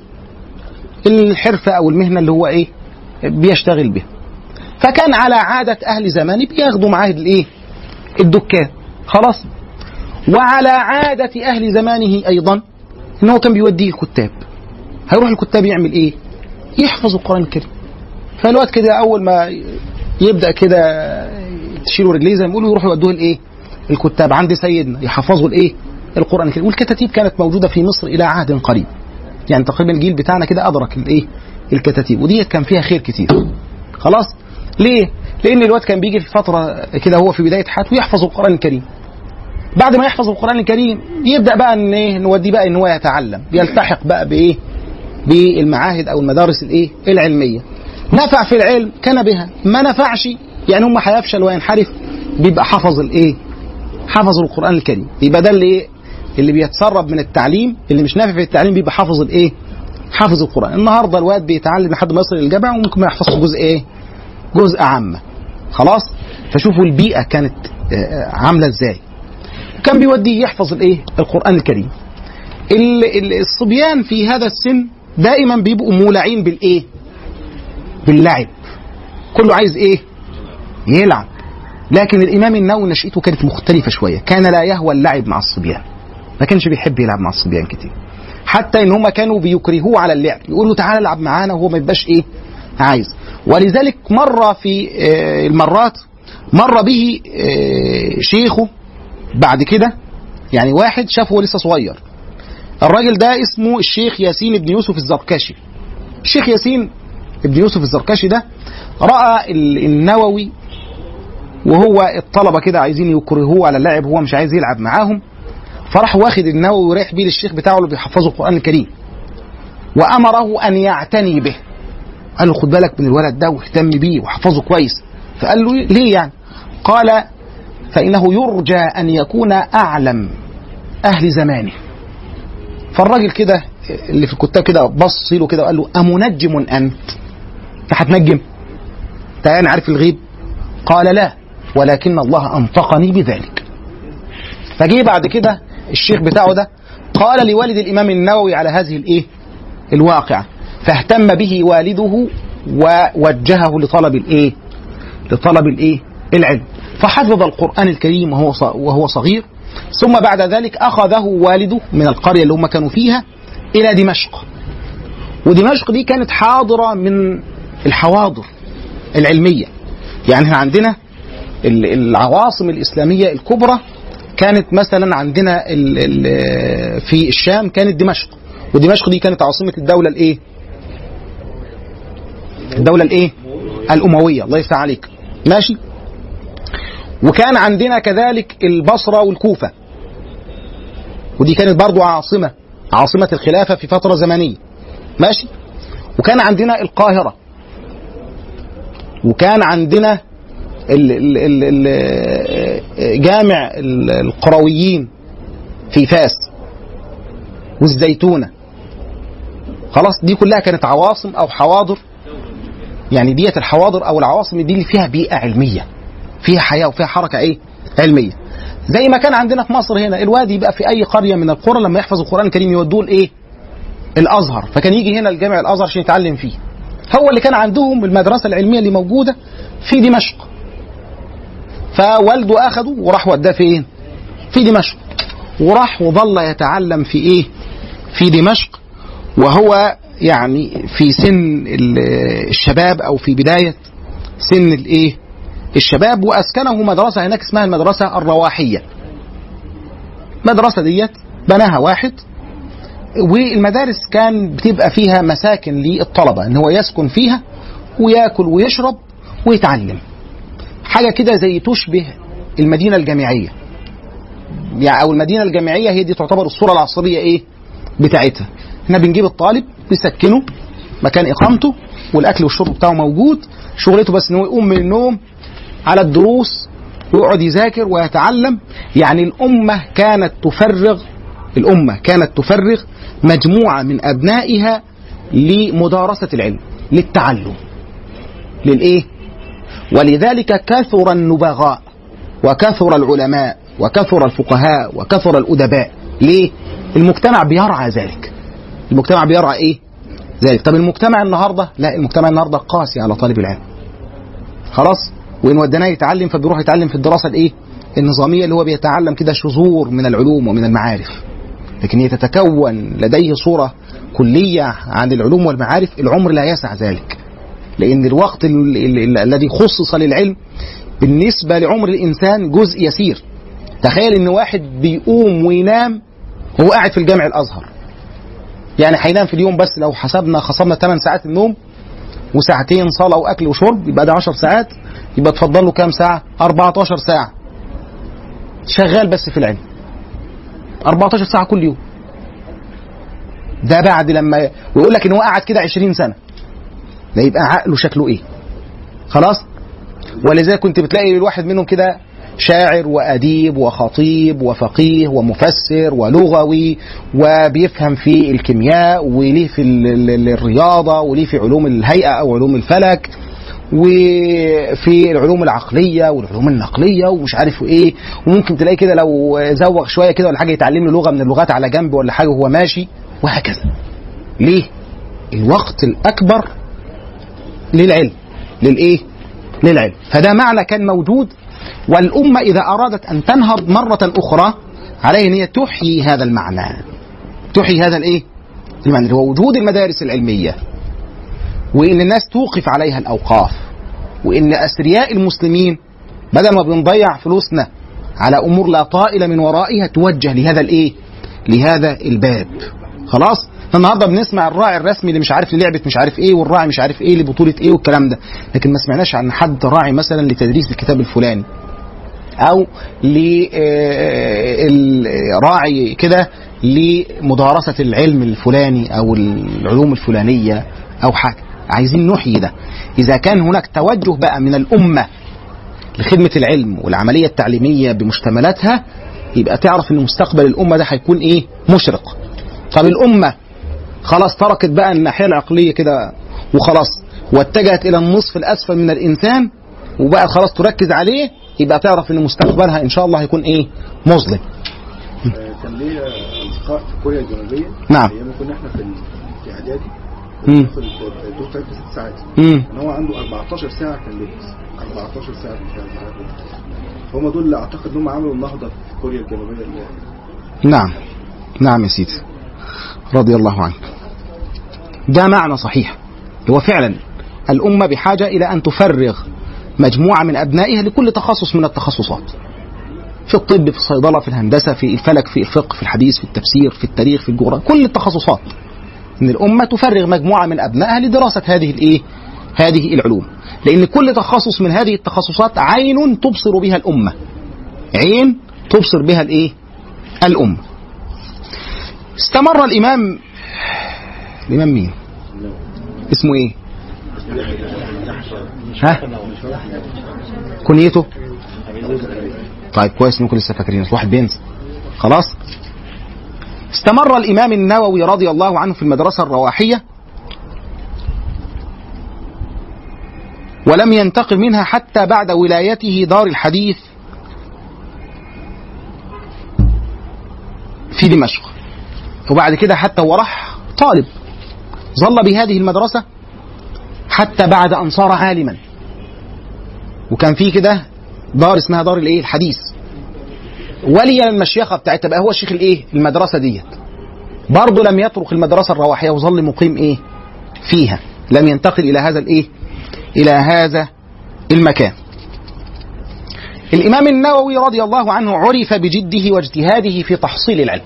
الحرفه او المهنه اللي هو ايه بيشتغل بها فكان على عاده اهل زمانه بياخدوا معاه الايه الدكان خلاص وعلى عاده اهل زمانه ايضا ان هو كان بيوديه الكتاب هيروح الكتاب يعمل ايه يحفظ القران الكريم فالوقت كده اول ما يبدا كده تشيلوا رجليه زي ما بيقولوا يروحوا يودوه الايه الكتاب عند سيدنا يحفظوا الايه القران الكريم والكتاتيب كانت موجوده في مصر الى عهد قريب يعني تقريبا الجيل بتاعنا كده ادرك الايه الكتاتيب وديت كان فيها خير كتير خلاص ليه لان الوقت كان بيجي في فتره كده هو في بدايه حياته يحفظ القران الكريم بعد ما يحفظ القران الكريم يبدا بقى ان ايه نوديه بقى ان هو يتعلم يلتحق بقى بايه بالمعاهد او المدارس الايه العلميه نفع في العلم كان بها ما نفعش يعني هم هيفشل وينحرف بيبقى حفظ الايه حفظ القران الكريم يبقى ده اللي ايه اللي بيتسرب من التعليم اللي مش نافع في التعليم بيبقى حافظ الايه حافظ القران النهارده الواد بيتعلم لحد ما يصل للجامعه وممكن ما يحفظش جزء ايه جزء عامه خلاص فشوفوا البيئه كانت آه، عامله ازاي كان بيوديه يحفظ الايه القران الكريم ال- ال- الصبيان في هذا السن دائما بيبقوا مولعين بالايه باللعب كله عايز ايه يلعب لكن الامام النووي نشأته كانت مختلفه شويه كان لا يهوى اللعب مع الصبيان ما كانش بيحب يلعب مع الصبيان كتير حتى ان هم كانوا بيكرهوه على اللعب يقولوا تعالى العب معانا وهو ما يبقاش ايه عايز ولذلك مره في آه، المرات مر به آه، شيخه بعد كده يعني واحد شافه لسه صغير الراجل ده اسمه الشيخ ياسين بن يوسف الزركشي الشيخ ياسين ابن يوسف الزركشي ده راى ال- النووي وهو الطلبه كده عايزين يكرهوه على اللعب هو مش عايز يلعب معاهم فراح واخد النووي ورايح بيه للشيخ بتاعه اللي بيحفظه القران الكريم وامره ان يعتني به قال له خد بالك من الولد ده واهتم بيه وحفظه كويس فقال له ليه يعني قال فانه يرجى ان يكون اعلم اهل زمانه فالراجل كده اللي في الكتاب كده بص له كده وقال له امنجم انت انت هتنجم انت يعني عارف الغيب قال لا ولكن الله انطقني بذلك فجه بعد كده الشيخ بتاعه ده قال لوالد الامام النووي على هذه الايه الواقعه فاهتم به والده ووجهه لطلب الايه لطلب الايه العلم فحفظ القران الكريم وهو ص- وهو صغير ثم بعد ذلك اخذه والده من القريه اللي هم كانوا فيها الى دمشق ودمشق دي كانت حاضره من الحواضر العلميه يعني احنا عندنا ال- العواصم الاسلاميه الكبرى كانت مثلا عندنا ال ال في الشام كانت دمشق ودمشق دي كانت عاصمه الدوله الايه؟ الدوله الايه؟ الامويه الله يفتح عليك ماشي وكان عندنا كذلك البصره والكوفه ودي كانت برضو عاصمه عاصمه الخلافه في فتره زمنيه ماشي وكان عندنا القاهره وكان عندنا ال ال ال ال جامع ال- القرويين في فاس والزيتونه خلاص دي كلها كانت عواصم او حواضر يعني ديت الحواضر او العواصم دي اللي فيها بيئه علميه فيها حياه وفيها حركه ايه علميه زي ما كان عندنا في مصر هنا الوادي يبقى في اي قريه من القرى لما يحفظ القران الكريم يودوه الايه الازهر فكان يجي هنا الجامع الازهر عشان يتعلم فيه هو اللي كان عندهم المدرسه العلميه اللي موجوده في دمشق فوالده اخده وراح وداه فين في دمشق وراح وظل يتعلم في ايه في دمشق وهو يعني في سن ال- الشباب او في بدايه سن الايه الشباب واسكنه مدرسه هناك اسمها المدرسه الرواحيه المدرسه ديت بناها واحد والمدارس كان بتبقى فيها مساكن للطلبه ان هو يسكن فيها وياكل ويشرب ويتعلم حاجه كده زي تشبه المدينه الجامعيه يعني او المدينه الجامعيه هي دي تعتبر الصوره العصريه ايه بتاعتها احنا بنجيب الطالب نسكنه مكان اقامته والاكل والشرب بتاعه موجود شغلته بس ان هو يقوم من النوم على الدروس ويقعد يذاكر ويتعلم يعني الامه كانت تفرغ الامه كانت تفرغ مجموعه من ابنائها لمدارسه العلم للتعلم للايه ولذلك كثر النبغاء وكثر العلماء وكثر الفقهاء وكثر الأدباء ليه؟ المجتمع بيرعى ذلك المجتمع بيرعى ايه؟ ذلك طب المجتمع النهارده لا المجتمع النهارده قاسي على طالب العلم خلاص وان ودناه يتعلم فبيروح يتعلم في الدراسه الايه؟ النظاميه اللي هو بيتعلم كده شذور من العلوم ومن المعارف لكن هي تتكون لديه صوره كليه عن العلوم والمعارف العمر لا يسع ذلك لان الوقت ال- ال- ال- الذي خصص للعلم بالنسبه لعمر الانسان جزء يسير تخيل ان واحد بيقوم وينام وهو قاعد في الجامع الازهر يعني هينام في اليوم بس لو حسبنا خصمنا 8 ساعات النوم وساعتين صلاه واكل وشرب يبقى ده 10 ساعات يبقى تفضل له كام ساعه 14 ساعه شغال بس في العلم 14 ساعه كل يوم ده بعد لما ويقول لك ان هو قعد كده 20 سنه ده يبقى عقله شكله ايه خلاص ولذلك كنت بتلاقي الواحد منهم كده شاعر وأديب وخطيب وفقيه ومفسر ولغوي وبيفهم في الكيمياء وليه في ال- ال- ال- الرياضة وليه في علوم الهيئة أو علوم الفلك وفي العلوم العقلية والعلوم النقلية ومش عارف ايه وممكن تلاقي كده لو زوغ شوية كده ولا حاجة يتعلم له لغة من اللغات على جنب ولا حاجة وهو ماشي وهكذا ليه؟ الوقت الأكبر للعلم للإيه؟ للعلم فده معنى كان موجود والأمة إذا أرادت أن تنهض مرة أخرى عليها أن هي تحيي هذا المعنى تحيي هذا الإيه؟ المعنى اللي هو وجود المدارس العلمية وإن الناس توقف عليها الأوقاف وإن أثرياء المسلمين بدل ما بنضيع فلوسنا على أمور لا طائل من ورائها توجه لهذا الإيه؟ لهذا الباب خلاص النهارده بنسمع الراعي الرسمي اللي مش عارف للعبه مش عارف ايه والراعي مش عارف ايه لبطوله ايه والكلام ده لكن ما سمعناش عن حد راعي مثلا لتدريس الكتاب الفلاني او لراعي كده لمدارسه العلم الفلاني او العلوم الفلانيه او حاجه عايزين نحيي ده اذا كان هناك توجه بقى من الامه لخدمه العلم والعمليه التعليميه بمشتملاتها يبقى تعرف ان مستقبل الامه ده هيكون ايه مشرق طب الامه خلاص تركت بقى الناحيه العقليه كده وخلاص واتجهت الى النصف الاسفل من الانسان وبقى خلاص تركز عليه يبقى تعرف ان مستقبلها ان شاء الله هيكون ايه مظلم كان ليا اصدقاء في كوريا الجنوبيه نعم. ايام ما كنا احنا في ال- في اعدادي مم. بناخد الدكتور في ست ساعات امم ان هو عنده 14 ساعه كان بيدرس 14 ساعه في الساعه هم دول اللي اعتقد ان هم عملوا النهضه في كوريا الجنوبيه اللي نعم نعم يا سيدي رضي الله عنك ده معنى صحيح هو فعلا الأمة بحاجة إلى أن تفرغ مجموعة من أبنائها لكل تخصص من التخصصات في الطب في الصيدلة في الهندسة في الفلك في الفقه في الحديث في التفسير في التاريخ في الجغرافيا كل التخصصات ان الامه تفرغ مجموعه من ابنائها لدراسه هذه الايه؟ هذه العلوم. لان كل تخصص من هذه التخصصات عين تبصر بها الامه. عين تبصر بها الايه؟ الامه. استمر الامام الامام مين؟ اسمه ايه؟ ها؟ كنيته؟ طيب كويس انكم لسه فاكرين الواحد بينسى خلاص؟ استمر الإمام النووي رضي الله عنه في المدرسة الرواحية ولم ينتقل منها حتى بعد ولايته دار الحديث في دمشق وبعد كده حتى وراح طالب ظل بهذه المدرسة حتى بعد أن صار عالما وكان في كده دار اسمها دار الايه الحديث ولي المشيخة بتاعتها بقى هو الشيخ الايه المدرسة ديت برضه لم يترك المدرسة الرواحية وظل مقيم ايه فيها لم ينتقل الى هذا الايه الى هذا المكان الامام النووي رضي الله عنه عرف بجده واجتهاده في تحصيل العلم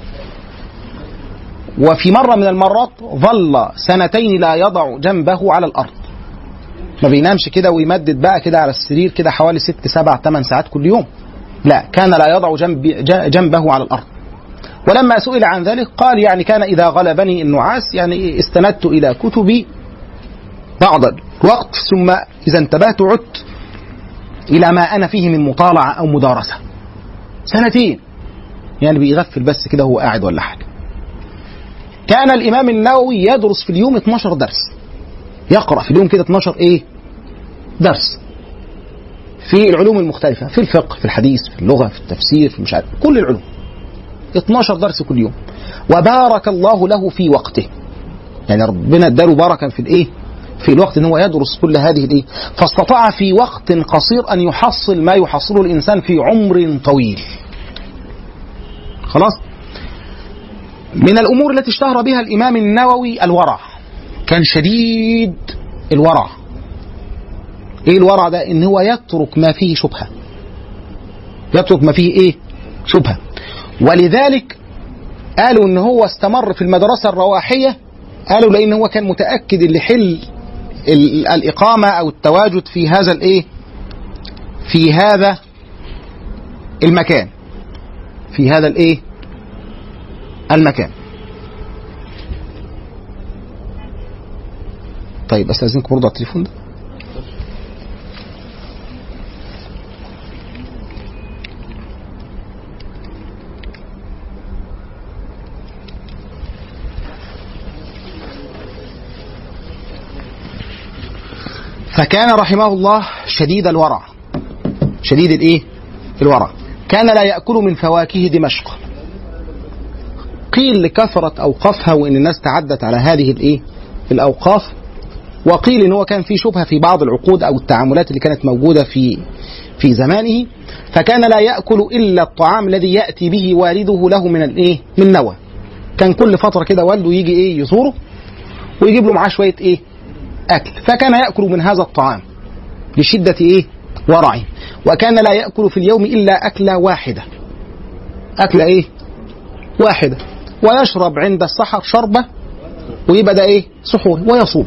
وفي مرة من المرات ظل سنتين لا يضع جنبه على الأرض ما بينامش كده ويمدد بقى كده على السرير كده حوالي ست سبع ثمان ساعات كل يوم لا كان لا يضع جنب جنبه على الأرض ولما سئل عن ذلك قال يعني كان إذا غلبني النعاس يعني استندت إلى كتبي بعض الوقت ثم إذا انتبهت عدت إلى ما أنا فيه من مطالعة أو مدارسة سنتين يعني بيغفل بس كده هو قاعد ولا حاجة كان الإمام النووي يدرس في اليوم 12 درس يقرأ في اليوم كده 12 إيه درس في العلوم المختلفة في الفقه في الحديث في اللغة في التفسير في مش عارف كل العلوم 12 درس كل يوم وبارك الله له في وقته يعني ربنا اداله بركة في الايه في الوقت ان هو يدرس كل هذه الايه فاستطاع في وقت قصير ان يحصل ما يحصله الانسان في عمر طويل خلاص من الامور التي اشتهر بها الامام النووي الورع كان شديد الورع ايه الورع ده ان هو يترك ما فيه شبهه يترك ما فيه ايه شبهه ولذلك قالوا ان هو استمر في المدرسه الرواحيه قالوا لان هو كان متاكد اللي حل ال- الاقامه او التواجد في هذا الايه في هذا المكان في هذا الايه المكان طيب استاذنكم برضه على التليفون ده فكان رحمه الله شديد الورع شديد الايه الورع كان لا ياكل من فواكه دمشق قيل لكثره اوقافها وان الناس تعدت على هذه الايه الاوقاف وقيل ان هو كان في شبهه في بعض العقود او التعاملات اللي كانت موجوده في في زمانه فكان لا ياكل الا الطعام الذي ياتي به والده له من الايه من نوى كان كل فتره كده والده يجي ايه يزوره ويجيب له معاه شويه ايه اكل فكان ياكل من هذا الطعام لشده ايه ورعه وكان لا ياكل في اليوم الا اكله واحده اكله ايه واحده ويشرب عند السحر شربه ويبقى ده ايه سحور ويصوم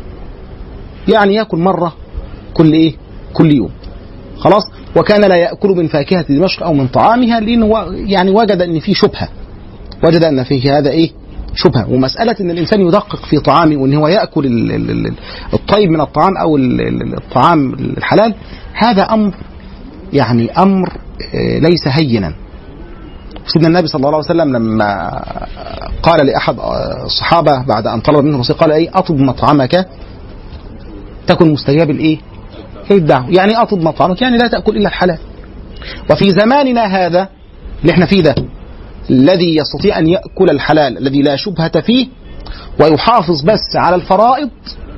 يعني ياكل مره كل ايه كل يوم خلاص وكان لا ياكل من فاكهه دمشق او من طعامها لانه يعني وجد ان في شبهه وجد ان فيه هذا ايه شبهه ومساله ان الانسان يدقق في طعامه وان هو ياكل ال- ال- ال- الطيب من الطعام او ال- ال- الطعام الحلال هذا امر يعني امر آه، ليس هينا سيدنا النبي صلى الله عليه وسلم لما قال لاحد آه، الصحابه بعد ان طلب منه الوصيه قال ايه اطب مطعمك تكن مستجاب الايه؟ الدعوه يعني اطب مطعمك يعني لا تاكل الا الحلال وفي زماننا هذا اللي احنا فيه ده الذي يستطيع ان ياكل الحلال الذي لا شبهه فيه ويحافظ بس على الفرائض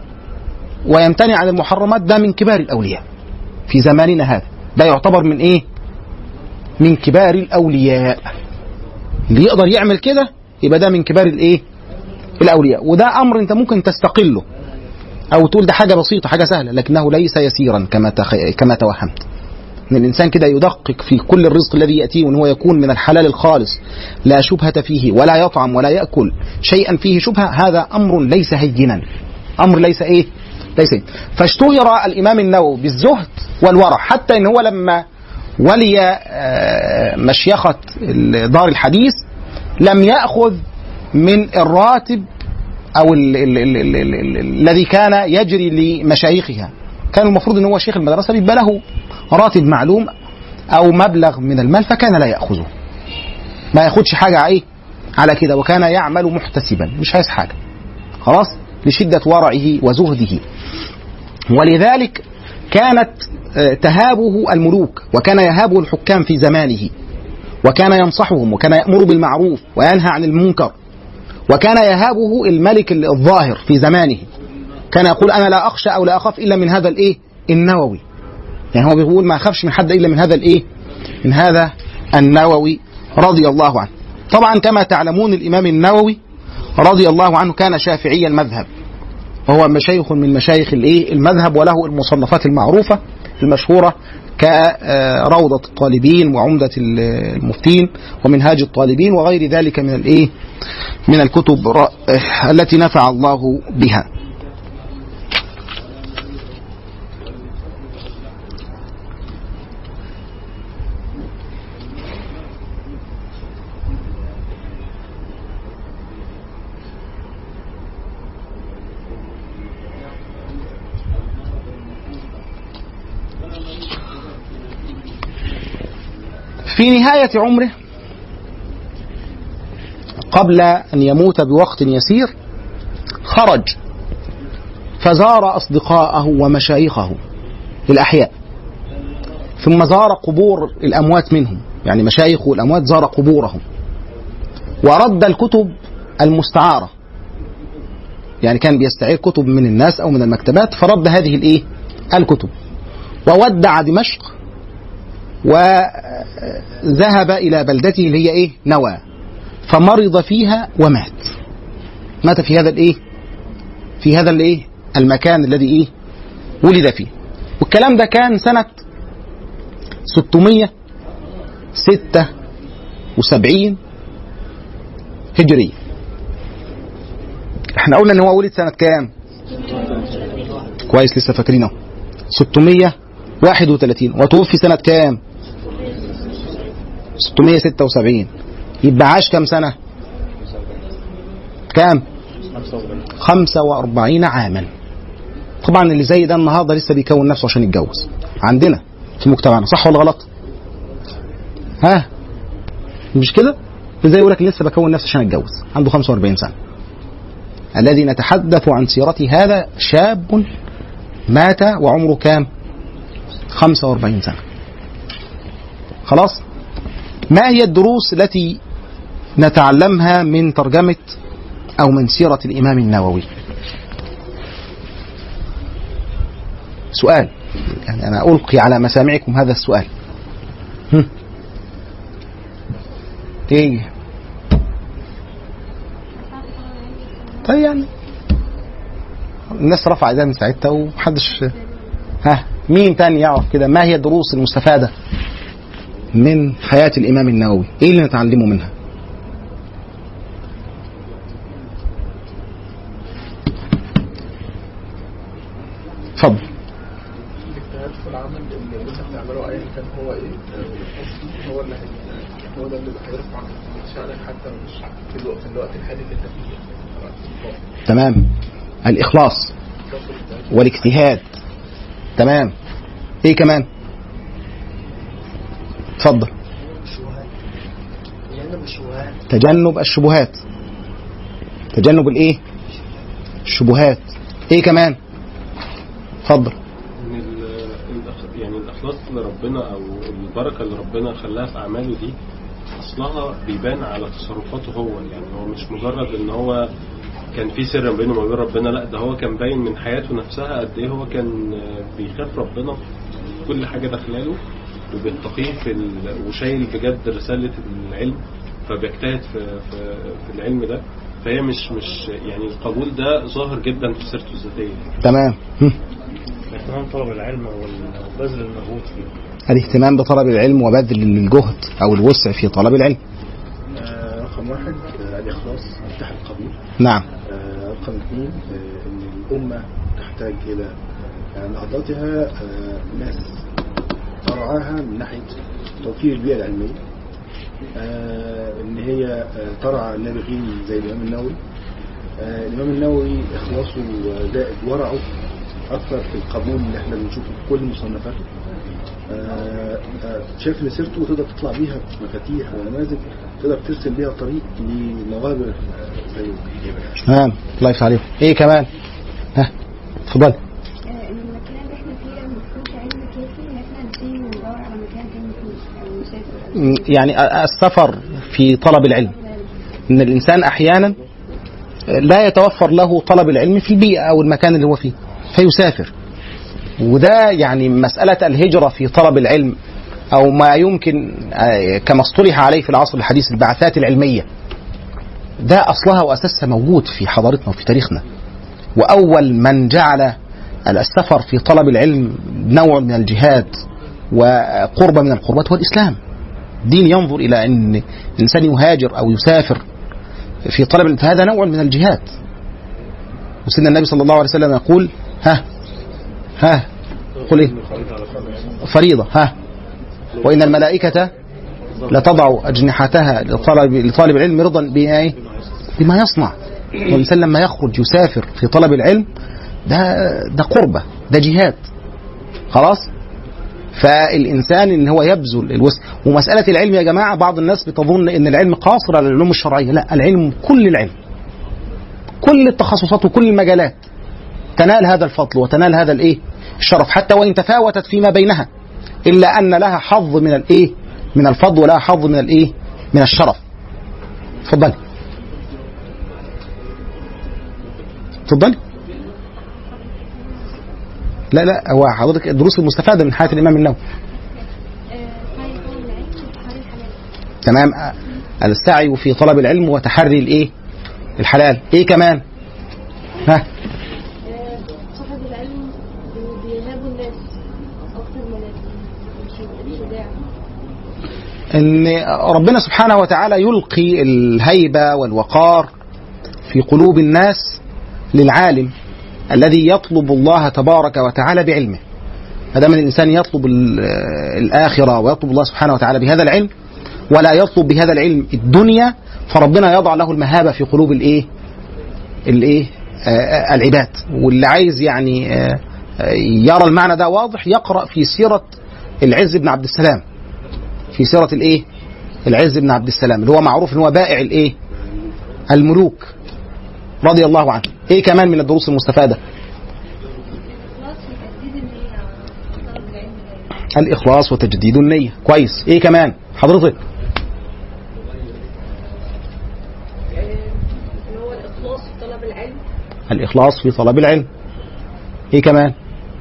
ويمتنع عن المحرمات ده من كبار الاولياء في زماننا هذا ده يعتبر من ايه من كبار الاولياء اللي يقدر يعمل كده يبقى ده من كبار الايه الاولياء وده امر انت ممكن تستقله او تقول ده حاجه بسيطه حاجه سهله لكنه ليس يسيرا كما تخ... كما توهمت ان الانسان كده يدقق في كل الرزق الذي ياتيه وان هو يكون من الحلال الخالص لا شبهه فيه ولا يطعم ولا ياكل شيئا فيه شبهه هذا امر ليس هينا امر ليس ايه ليس هين. فاشتهر الامام النووي بالزهد والورع حتى ان هو لما ولي آه، مشيخه دار الحديث لم ياخذ من الراتب او ال ال ال ال ال ال الذي كان يجري لمشايخها كان المفروض ان هو شيخ المدرسه بيبقى له راتب معلوم او مبلغ من المال فكان لا ياخذه ما ياخدش حاجه ايه على كده وكان يعمل محتسبا مش عايز حاجه خلاص لشده ورعه وزهده ولذلك كانت آه، تهابه الملوك وكان يهابه الحكام في زمانه وكان ينصحهم وكان يأمر بالمعروف وينهى عن المنكر وكان يهابه الملك الظاهر في زمانه كان يقول انا لا اخشى او لا اخاف الا من هذا الايه النووي يعني هو بيقول ما اخافش من حد الا من هذا الايه من هذا النووي رضي الله عنه طبعا كما تعلمون الامام النووي رضي الله عنه كان شافعي المذهب وهو مشايخ من مشايخ الايه المذهب وله المصنفات المعروفه المشهوره كروضة الطالبين وعمدة المفتين ومنهاج الطالبين وغير ذلك من الايه من الكتب ر- التي نفع الله بها في نهاية عمره قبل أن يموت بوقت يسير خرج فزار أصدقاءه ومشايخه الأحياء ثم زار قبور الأموات منهم يعني مشايخ الأموات زار قبورهم ورد الكتب المستعارة يعني كان بيستعير كتب من الناس أو من المكتبات فرد هذه الإيه الكتب وودع دمشق وذهب إلى بلدته اللي هي إيه نوى فمرض فيها ومات مات في هذا الإيه في هذا الإيه المكان الذي إيه ولد فيه والكلام ده كان سنة 676 هجرية احنا قلنا ان هو ولد سنة كام كويس لسه فاكرينه 631 وتوفي سنة كام 676 يبقى عاش كام سنة كام 45 عاما طبعا اللي زي ده النهارده لسه بيكون نفسه عشان يتجوز عندنا في مجتمعنا صح ولا غلط ها مش كده زي يقول لك لسه بكون نفسي عشان اتجوز عنده 45 سنه الذي نتحدث عن سيرته هذا شاب مات وعمره كام 45 سنه خلاص ما هي الدروس التي نتعلمها من ترجمه او من سيره الامام النووي سؤال يعني أنا ألقي على مسامعكم هذا السؤال هم. إيه طيب يعني الناس رفع ايديها من ساعتها ومحدش ها مين تاني يعرف كده ما هي الدروس المستفادة من حياة الإمام النووي إيه اللي نتعلمه منها اتفضل الاجتهاد في العمل اللي انت بتعمله ايا كان هو ايه آه، هو اللي هي- هو ده اللي هيرفع شأنك حتى مش في الوقت, في الوقت الحالي اللي انت فيه تمام الإخلاص والاجتهاد تمام ايه كمان اتفضل تجنب الشبهات تجنب الشبهات تجنب الايه الشبهات ايه كمان اتفضل ان ال- الأخ- يعني الاخلاص لربنا او البركه اللي ربنا خلاها في اعماله دي اصلها بيبان على تصرفاته هو يعني هو مش مجرد ان هو كان في سر بينه وما بين ربنا لا ده هو كان باين من حياته نفسها قد ايه هو كان آه، بيخاف ربنا في كل حاجه داخلاله وبيتقيه في ال... وشايل بجد رساله العلم فبيجتهد في, في, في العلم ده فهي مش مش يعني القبول ده ظاهر جدا في سيرته الذاتيه تمام هم. اهتمام طلب العلم وال- وبذل المجهود فيه الاهتمام بطلب العلم وبذل الجهد او الوسع في طلب العلم آه، رقم واحد آه، الإخلاص مفتاح القبول نعم آه، رقم اثنين آه، ان الامه تحتاج الى آه، نهضتها آه، ناس ترعاها من ناحيه توفير البيئه العلميه آه، ان هي آه، ترعى النابغين زي الامام النووي آه، الامام النووي اخلاصه زائد ورعه اكثر في القبول اللي احنا بنشوفه في كل مصنفاته آه، آه، شايف ان سيرته تقدر تطلع بيها مفاتيح ونماذج تقدر ترسم بيها طريق لمواهب آه، زيه تمام الله يفتح عليكم ايه كمان ها اتفضل ان المكان اللي احنا فيه ما فيهوش علم كافي ان احنا نسيب وندور على مكان تاني فيه او نسافر يعني السفر في طلب العلم ان الانسان احيانا لا يتوفر له طلب العلم في البيئه او المكان اللي هو فيه فيسافر وده يعني مساله الهجره في طلب العلم او ما يمكن آه، كما اصطلح عليه في العصر الحديث البعثات العلميه ده اصلها واساسها موجود في حضارتنا وفي تاريخنا واول من جعل السفر في طلب العلم نوع من الجهاد وقربة من القربات هو الاسلام دين ينظر الى ان الانسان يهاجر او يسافر في طلب العلم، فهذا نوع من الجهاد وسيدنا النبي صلى الله عليه وسلم يقول ها ها قل ايه فريضه ها وان الملائكه لتضع اجنحتها لطلب لطالب العلم رضا بما ايه بما يصنع والانسان لما يخرج يسافر في طلب العلم ده ده قربه ده جهاد خلاص فالانسان ان هو يبذل الوسع ومساله العلم يا جماعه بعض الناس بتظن ان العلم قاصر على العلوم الشرعيه لا العلم كل العلم كل التخصصات وكل المجالات تنال هذا الفضل وتنال هذا الايه الشرف حتى وان تفاوتت فيما بينها الا ان لها حظ من الايه من الفضل ولها حظ من الايه من الشرف اتفضلي اتفضلي لا لا هو حضرتك الدروس المستفاده من حياه الامام النووي تمام آه، السعي في طلب العلم وتحري الايه الحلال ايه كمان ها صاحب العلم بيهابوا الناس اكتر من الشجاع ان ربنا سبحانه وتعالى يلقي الهيبه والوقار في قلوب الناس للعالم الذي يطلب الله تبارك وتعالى بعلمه ما دام الانسان يطلب ال- الاخره ويطلب الله سبحانه وتعالى بهذا العلم ولا يطلب بهذا العلم الدنيا فربنا يضع له المهابه في قلوب الايه الايه آه، العباد واللي عايز يعني آه، آه، يرى المعنى ده واضح يقرا في سيره العز بن عبد السلام في سيره الايه العز بن عبد السلام اللي هو معروف ان هو بائع الايه الملوك رضي الله عنه ايه كمان من الدروس المستفاده خلاص تجديد النية على طلب العلم دايما الاخلاص وتجديد النيه كويس ايه كمان حضرتك اللي هو الاخلاص في طلب العلم الاخلاص في طلب العلم ايه كمان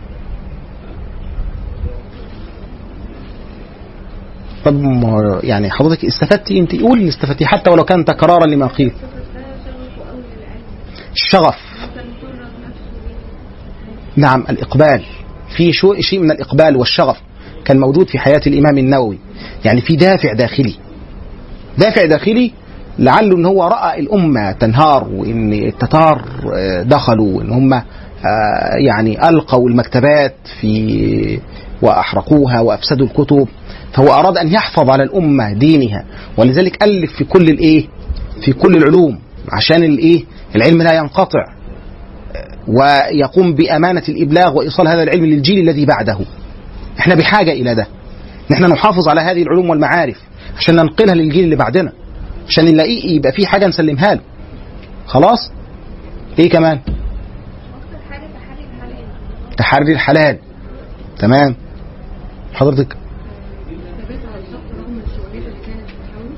طب ما هو يعني حضرتك استفدتي انت قولي اللي استفدتي حتى ولو كان تكرارا لما قيل شغفه قوي للعلم الشغف كان يفرغ نفسه نعم الإقبال في شو شيء من الإقبال والشغف كان موجود في حياة الإمام النووي يعني في دافع داخلي دافع داخلي لعله ان هو راى الامه تنهار وان التتار آه، دخلوا وان هم آه، يعني القوا المكتبات في واحرقوها وافسدوا الكتب فهو اراد ان يحفظ على الامه دينها ولذلك الف في كل الايه في كل العلوم عشان الايه العلم لا ينقطع ويقوم بأمانة الإبلاغ وإيصال هذا العلم للجيل الذي بعده احنا بحاجة إلى ده نحن نحافظ على هذه العلوم والمعارف عشان ننقلها للجيل اللي بعدنا عشان نلاقيه يبقى في حاجة نسلمها له خلاص ايه كمان اكتر حاجه تحري الحلال تحري الحلال تمام حضرتك ثبات على الحق رغم الشغلات اللي كانت بتحاول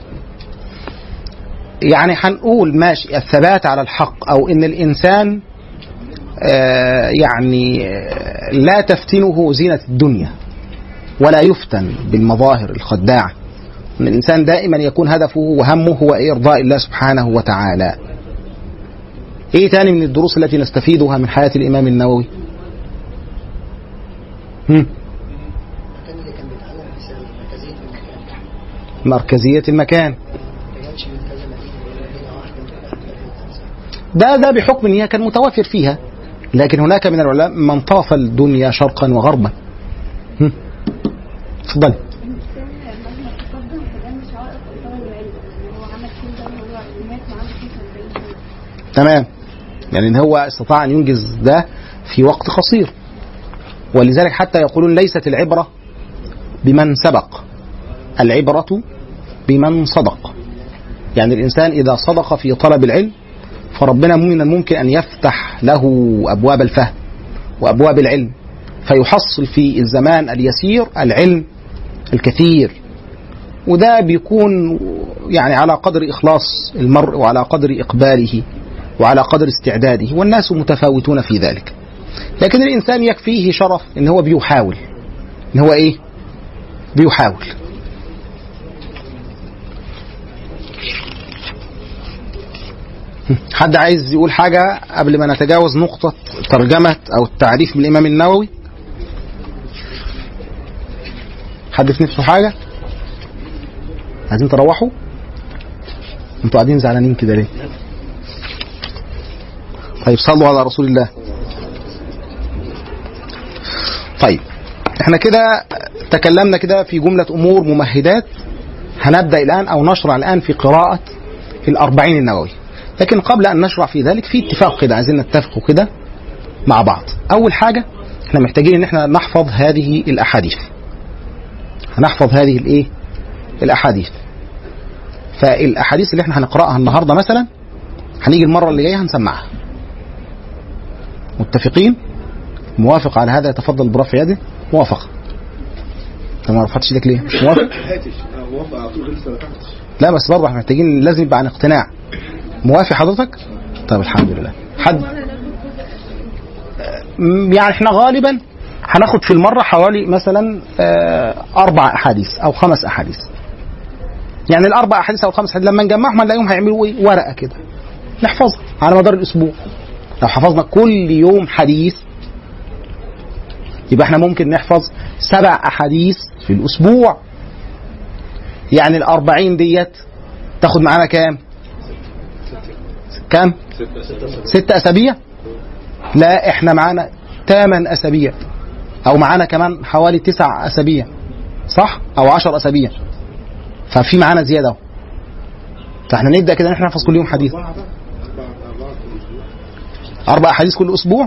يعني هنقول ماشي الثبات على الحق او ان الانسان آه، يعني آه، لا تفتنه زينة الدنيا ولا يفتن بالمظاهر الخداعة ان الانسان دائما يكون هدفه وهمه هو ارضاء الله سبحانه وتعالى ايه تاني من الدروس التي نستفيدها من حياة الامام النووي هم؟ المكان اللي كان بيتعلم في مركزية المكان مركزية المكان ما كانش من كذا مدينة مدينة واحدة ده ده بحكم ان هي كان متوفر فيها لكن هناك من العلماء من طاف الدنيا شرقا وغربا هم؟ اتفضل الإنسان مهما تقدم فده مش عائق قدام العلم يعني هو عمل كل ده وهو مات وعنده 45 سنة تمام يعني ان هو استطاع ان ينجز ده في وقت قصير ولذلك حتى يقولون ليست العبرة بمن سبق العبرة بمن صدق يعني الإنسان إذا صدق في طلب العلم فربنا من الممكن أن يفتح له أبواب الفهم وأبواب العلم فيحصل في الزمان اليسير العلم الكثير وده بيكون يعني على قدر إخلاص المرء وعلى قدر إقباله وعلى قدر استعداده والناس متفاوتون في ذلك لكن الإنسان يكفيه شرف إن هو بيحاول إن هو إيه بيحاول حد عايز يقول حاجة قبل ما نتجاوز نقطة ترجمة أو التعريف بالإمام النووي حد في نفسه حاجة عايزين تروحوا انتوا قاعدين زعلانين كده ليه طيب صلوا على رسول الله طيب احنا كده تكلمنا كده في جملة أمور ممهدات هنبدأ الآن أو نشرع الآن في قراءة الأربعين النووي لكن قبل أن نشرع في ذلك في اتفاق كده عايزين نتفقوا كده مع بعض أول حاجة احنا محتاجين ان احنا نحفظ هذه الأحاديث هنحفظ هذه الايه الأحاديث فالأحاديث اللي احنا هنقرأها النهاردة مثلا هنيجي المرة اللي جاية هنسمعها متفقين موافق على هذا يتفضل برفع يده موافق انت ما رفعتش ايدك ليه؟ مش موافق؟ هاتش انا موافق على طول لسه ما رفعتش لا بس برضه احنا محتاجين لازم يبقى عن اقتناع موافق حضرتك؟ طيب الحمد لله حد م- يعني احنا غالبا هناخد في المرة حوالي مثلا آه، أربع أحاديث أو خمس أحاديث يعني الأربع أحاديث أو الخمس أحاديث لما نجمعهم هنلاقيهم هيعملوا إيه؟ ورقة كده نحفظها على مدار الأسبوع لو حفظنا كل يوم حديث يبقى احنا ممكن نحفظ سبع أحاديث في الأسبوع يعني الأربعين ديت تاخد معانا كام؟ كام؟ ست أسابيع؟ لا احنا معانا ثمان أسابيع أو معانا كمان حوالي تسع أسابيع صح؟ أو عشر أسابيع ففي معانا زيادة أهو فاحنا نبدأ كده إن احنا نحفظ كل يوم حديث أربعة بقى أربعة أربعة في الأسبوع أربع أحاديث كل أسبوع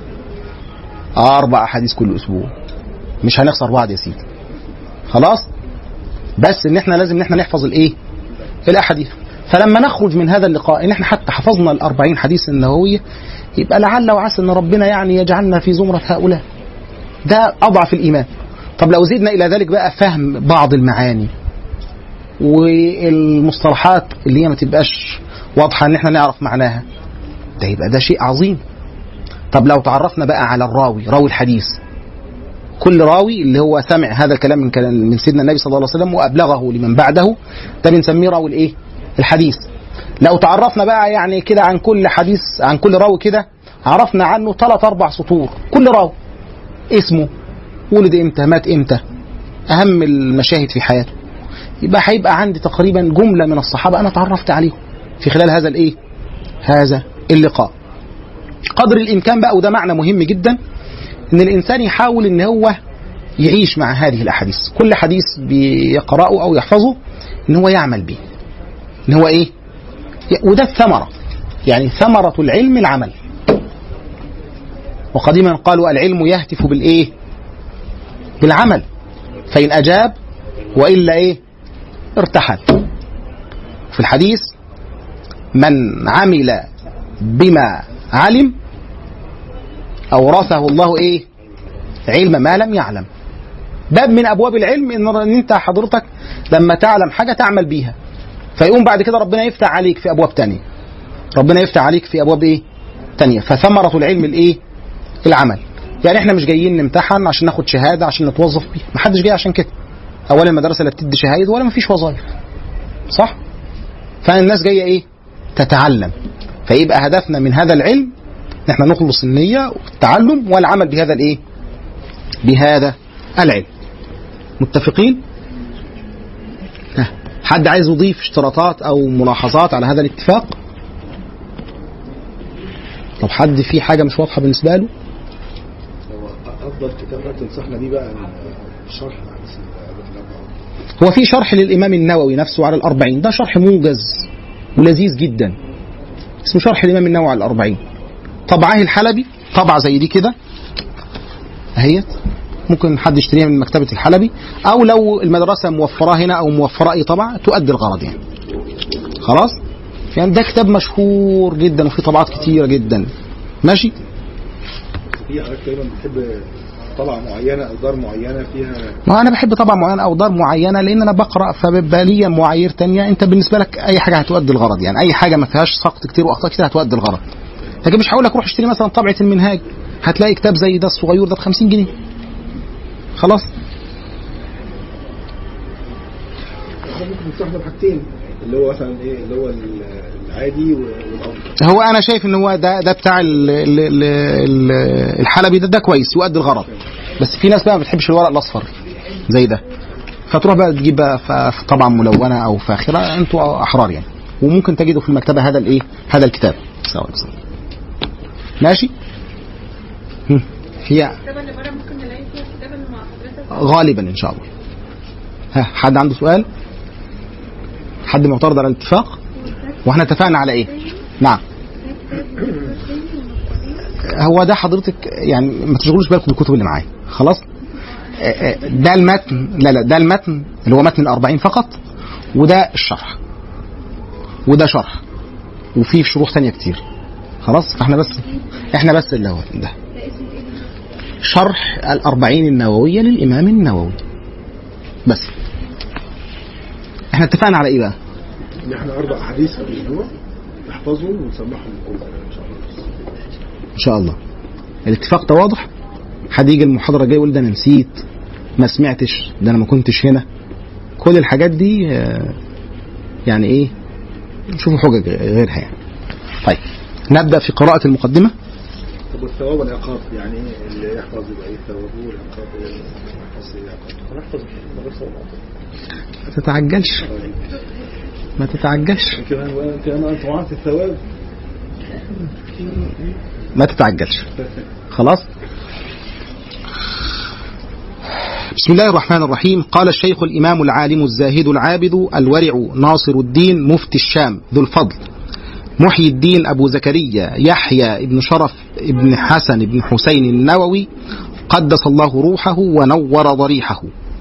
أربع أحاديث كل أسبوع مش هنخسر بعض يا سيدي خلاص بس إن إحنا لازم إن إحنا نحفظ الإيه الأحاديث فلما نخرج من هذا اللقاء إن إحنا حتى حفظنا الأربعين حديث النووية يبقى لعل وعسى إن ربنا يعني يجعلنا في زمرة هؤلاء ده أضعف الإيمان طب لو زدنا إلى ذلك بقى فهم بعض المعاني والمصطلحات اللي هي ما تبقاش واضحة إن إحنا نعرف معناها ده يبقى ده شيء عظيم طب لو تعرفنا بقى على الراوي راوي الحديث كل راوي اللي هو سمع هذا الكلام من كلام من سيدنا النبي صلى الله عليه وسلم وابلغه لمن بعده ده بنسميه راوي الايه الحديث لو تعرفنا بقى يعني كده عن كل حديث عن كل راوي كده عرفنا عنه ثلاث اربع سطور كل راوي اسمه ولد امتى مات امتى اهم المشاهد في حياته يبقى هيبقى عندي تقريبا جمله من الصحابه انا تعرفت عليهم في خلال هذا الايه هذا اللقاء قدر الامكان بقى وده معنى مهم جدا ان الانسان يحاول ان هو يعيش مع هذه الاحاديث كل حديث بيقراه او يحفظه ان هو يعمل به ان هو ايه وده الثمره يعني ثمره العلم العمل وقديما قالوا العلم يهتف بالايه بالعمل فان اجاب والا ايه ارتحل في الحديث من عمل بما علم أورثه الله إيه علم ما لم يعلم باب من أبواب العلم إن إن أنت حضرتك لما تعلم حاجة تعمل بيها فيقوم بعد كده ربنا يفتح عليك في أبواب تانية ربنا يفتح عليك في أبواب إيه تانية فثمرة العلم الإيه العمل يعني احنا مش جايين نمتحن عشان ناخد شهادة عشان نتوظف بيها محدش جاي عشان كده أولا المدرسة لا بتدي شهايد ولا مفيش وظائف صح فالناس جاية إيه تتعلم فيبقى هدفنا من هذا العلم ان احنا نخلص النية والتعلم والعمل بهذا الايه؟ بهذا العلم. متفقين؟ ها. حد عايز يضيف اشتراطات او ملاحظات على هذا الاتفاق؟ لو حد في حاجة مش واضحة بالنسبة له هو أفضل كتاب بقى تنصحنا بيه بقى الشرح الحديث الأربعة هو في شرح للإمام النووي نفسه على الأربعين ده شرح موجز ولذيذ جدا اسمه شرح الإمام النووي على الأربعين طبعه الحلبي طبعة زي دي كده اهيت ممكن حد يشتريها من مكتبة الحلبي أو لو المدرسة موفرة هنا أو موفرة أي طبعة تؤدي الغرض يعني خلاص يعني ده كتاب مشهور جدا وفيه طبعات كتيرة جدا ماشي في حضرتك دايما بتحب طبعة معينة أو دار معينة فيها ما انا بحب طبعا معينه او دار معينه لان انا بقرا فبيبقى ليا معايير تانية انت بالنسبه لك اي حاجه هتؤدي الغرض يعني اي حاجه ما فيهاش سقط كتير واخطاء كتير هتؤدي الغرض لكن مش هقول لك روح اشتري مثلا طبعه المنهاج هتلاقي كتاب زي ده الصغير ده ب 50 جنيه خلاص احنا ممكن نستخدم حاجتين اللي هو مثلا ايه اللي هو العادي والافضل هو انا شايف ان هو ده ده بتاع ال ال ال ال الحلبي ده ده كويس يؤدي الغرض بس في ناس بقى ما بتحبش الورق الاصفر زي ده فتروح بقى تجيب بقى ف- ف- طبعا ملونه او فاخره انتوا احرار يعني وممكن تجدوا في المكتبه هذا الايه هذا الكتاب سواء ماشي هم. هي الكتابة اللي بره ممكن نلاقي فيها الكتاب اللي مع حضرتك غالبا ان شاء الله ها حد عنده سؤال حد معترض على الاتفاق واحنا اتفقنا على ايه نعم هو ده حضرتك يعني ما تشغلوش بالكم بالكتب اللي معايا خلاص آه، آه، ده المتن لا لا ده المتن اللي هو متن الأربعين فقط وده الشرح وده شرح وفيه شروح تانية كتير خلاص فاحنا بس احنا بس اللي هو ده شرح الأربعين النووية للإمام النووي بس احنا اتفقنا على ايه بقى ان احنا اربع احاديث في الاسبوع نحفظهم ونسمعهم لكم ان شاء الله ان شاء الله الاتفاق ده واضح حد يجي المحاضره الجايه يقول ده انا نسيت ما سمعتش ده انا ما كنتش هنا كل الحاجات دي آه، يعني ايه نشوفوا حجج غيرها يعني طيب نبدا في قراءه المقدمه طب والثواب والعقاب يعني ايه اللي يحفظ يبقى ايه الثواب والعقاب ايه اللي يحفظ ايه العقاب هنحفظ من غير صوت ما تتعجلش ما تتعجلش كمان وانت انا انت معاك الثواب ما تتعجلش خلاص بسم الله الرحمن الرحيم قال الشيخ الإمام العالم الزاهد العابد الورع ناصر الدين مفتي الشام ذو الفضل محيي الدين أبو زكريا يحيى ابن شرف ابن حسن ابن حسين النووي قدس الله روحه ونور ضريحه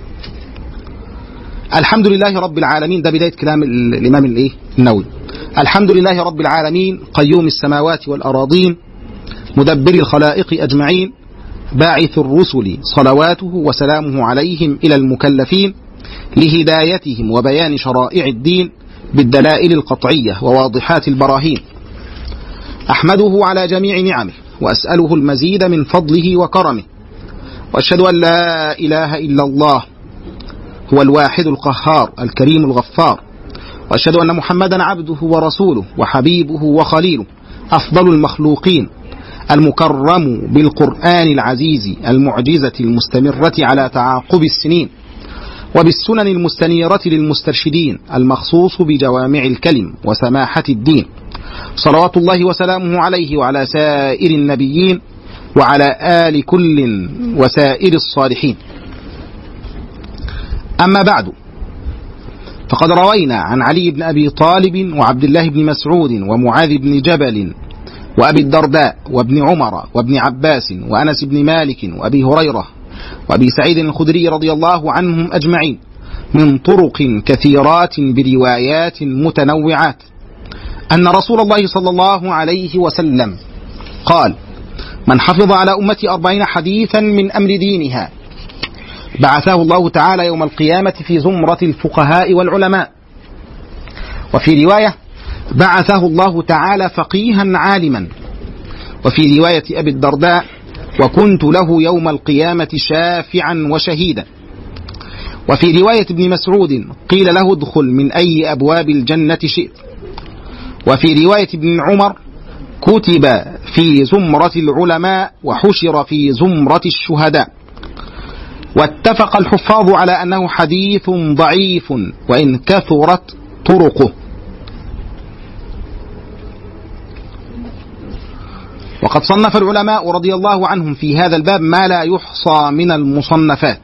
الحمد لله رب العالمين ده بداية كلام ال- الإمام الإيه النووي الحمد لله رب العالمين قيوم السماوات والأراضين مدبر الخلائق أجمعين باعث الرسل صلواته وسلامه عليهم إلى المكلفين لهدايتهم وبيان شرائع الدين بالدلائل القطعية وواضحات البراهين أحمده على جميع نعمه وأسأله المزيد من فضله وكرمه وأشهد أن لا إله إلا الله هو الواحد القهار الكريم الغفار وأشهد أن محمدا عبده ورسوله وحبيبه وخليله أفضل المخلوقين المكرم بالقرآن العزيز المعجزة المستمرة على تعاقب السنين وبالسنن المستنيرة للمسترشدين المخصوص بجوامع الكلم وسماحة الدين صلوات الله وسلامه عليه وعلى سائر النبيين وعلى آل كل وسائر الصالحين أما بعد فقد روينا عن علي بن أبي طالب وعبد الله بن مسعود ومعاذ بن جبل وأبي الدرداء وابن عمر وابن عباس وأنس بن مالك وأبي هريرة وأبي سعيد الخدري رضي الله عنهم أجمعين من طرق كثيرات بروايات متنوعات أن رسول الله صلى الله عليه وسلم قال من حفظ على أمتي أربعين حديثا من أمر دينها بعثه الله تعالى يوم القيامة في زمرة الفقهاء والعلماء وفي رواية بعثه الله تعالى فقيها عالما وفي رواية أبي الدرداء وكنت له يوم القيامة شافعا وشهيدا وفي رواية ابن مسعود قيل له ادخل من أي أبواب الجنة شئت وفي رواية ابن عمر كتب في زمرة العلماء وحشر في زمرة الشهداء واتفق الحفاظ على أنه حديث ضعيف وإن كثرت طرقه وقد صنف العلماء رضي الله عنهم في هذا الباب ما لا يحصى من المصنفات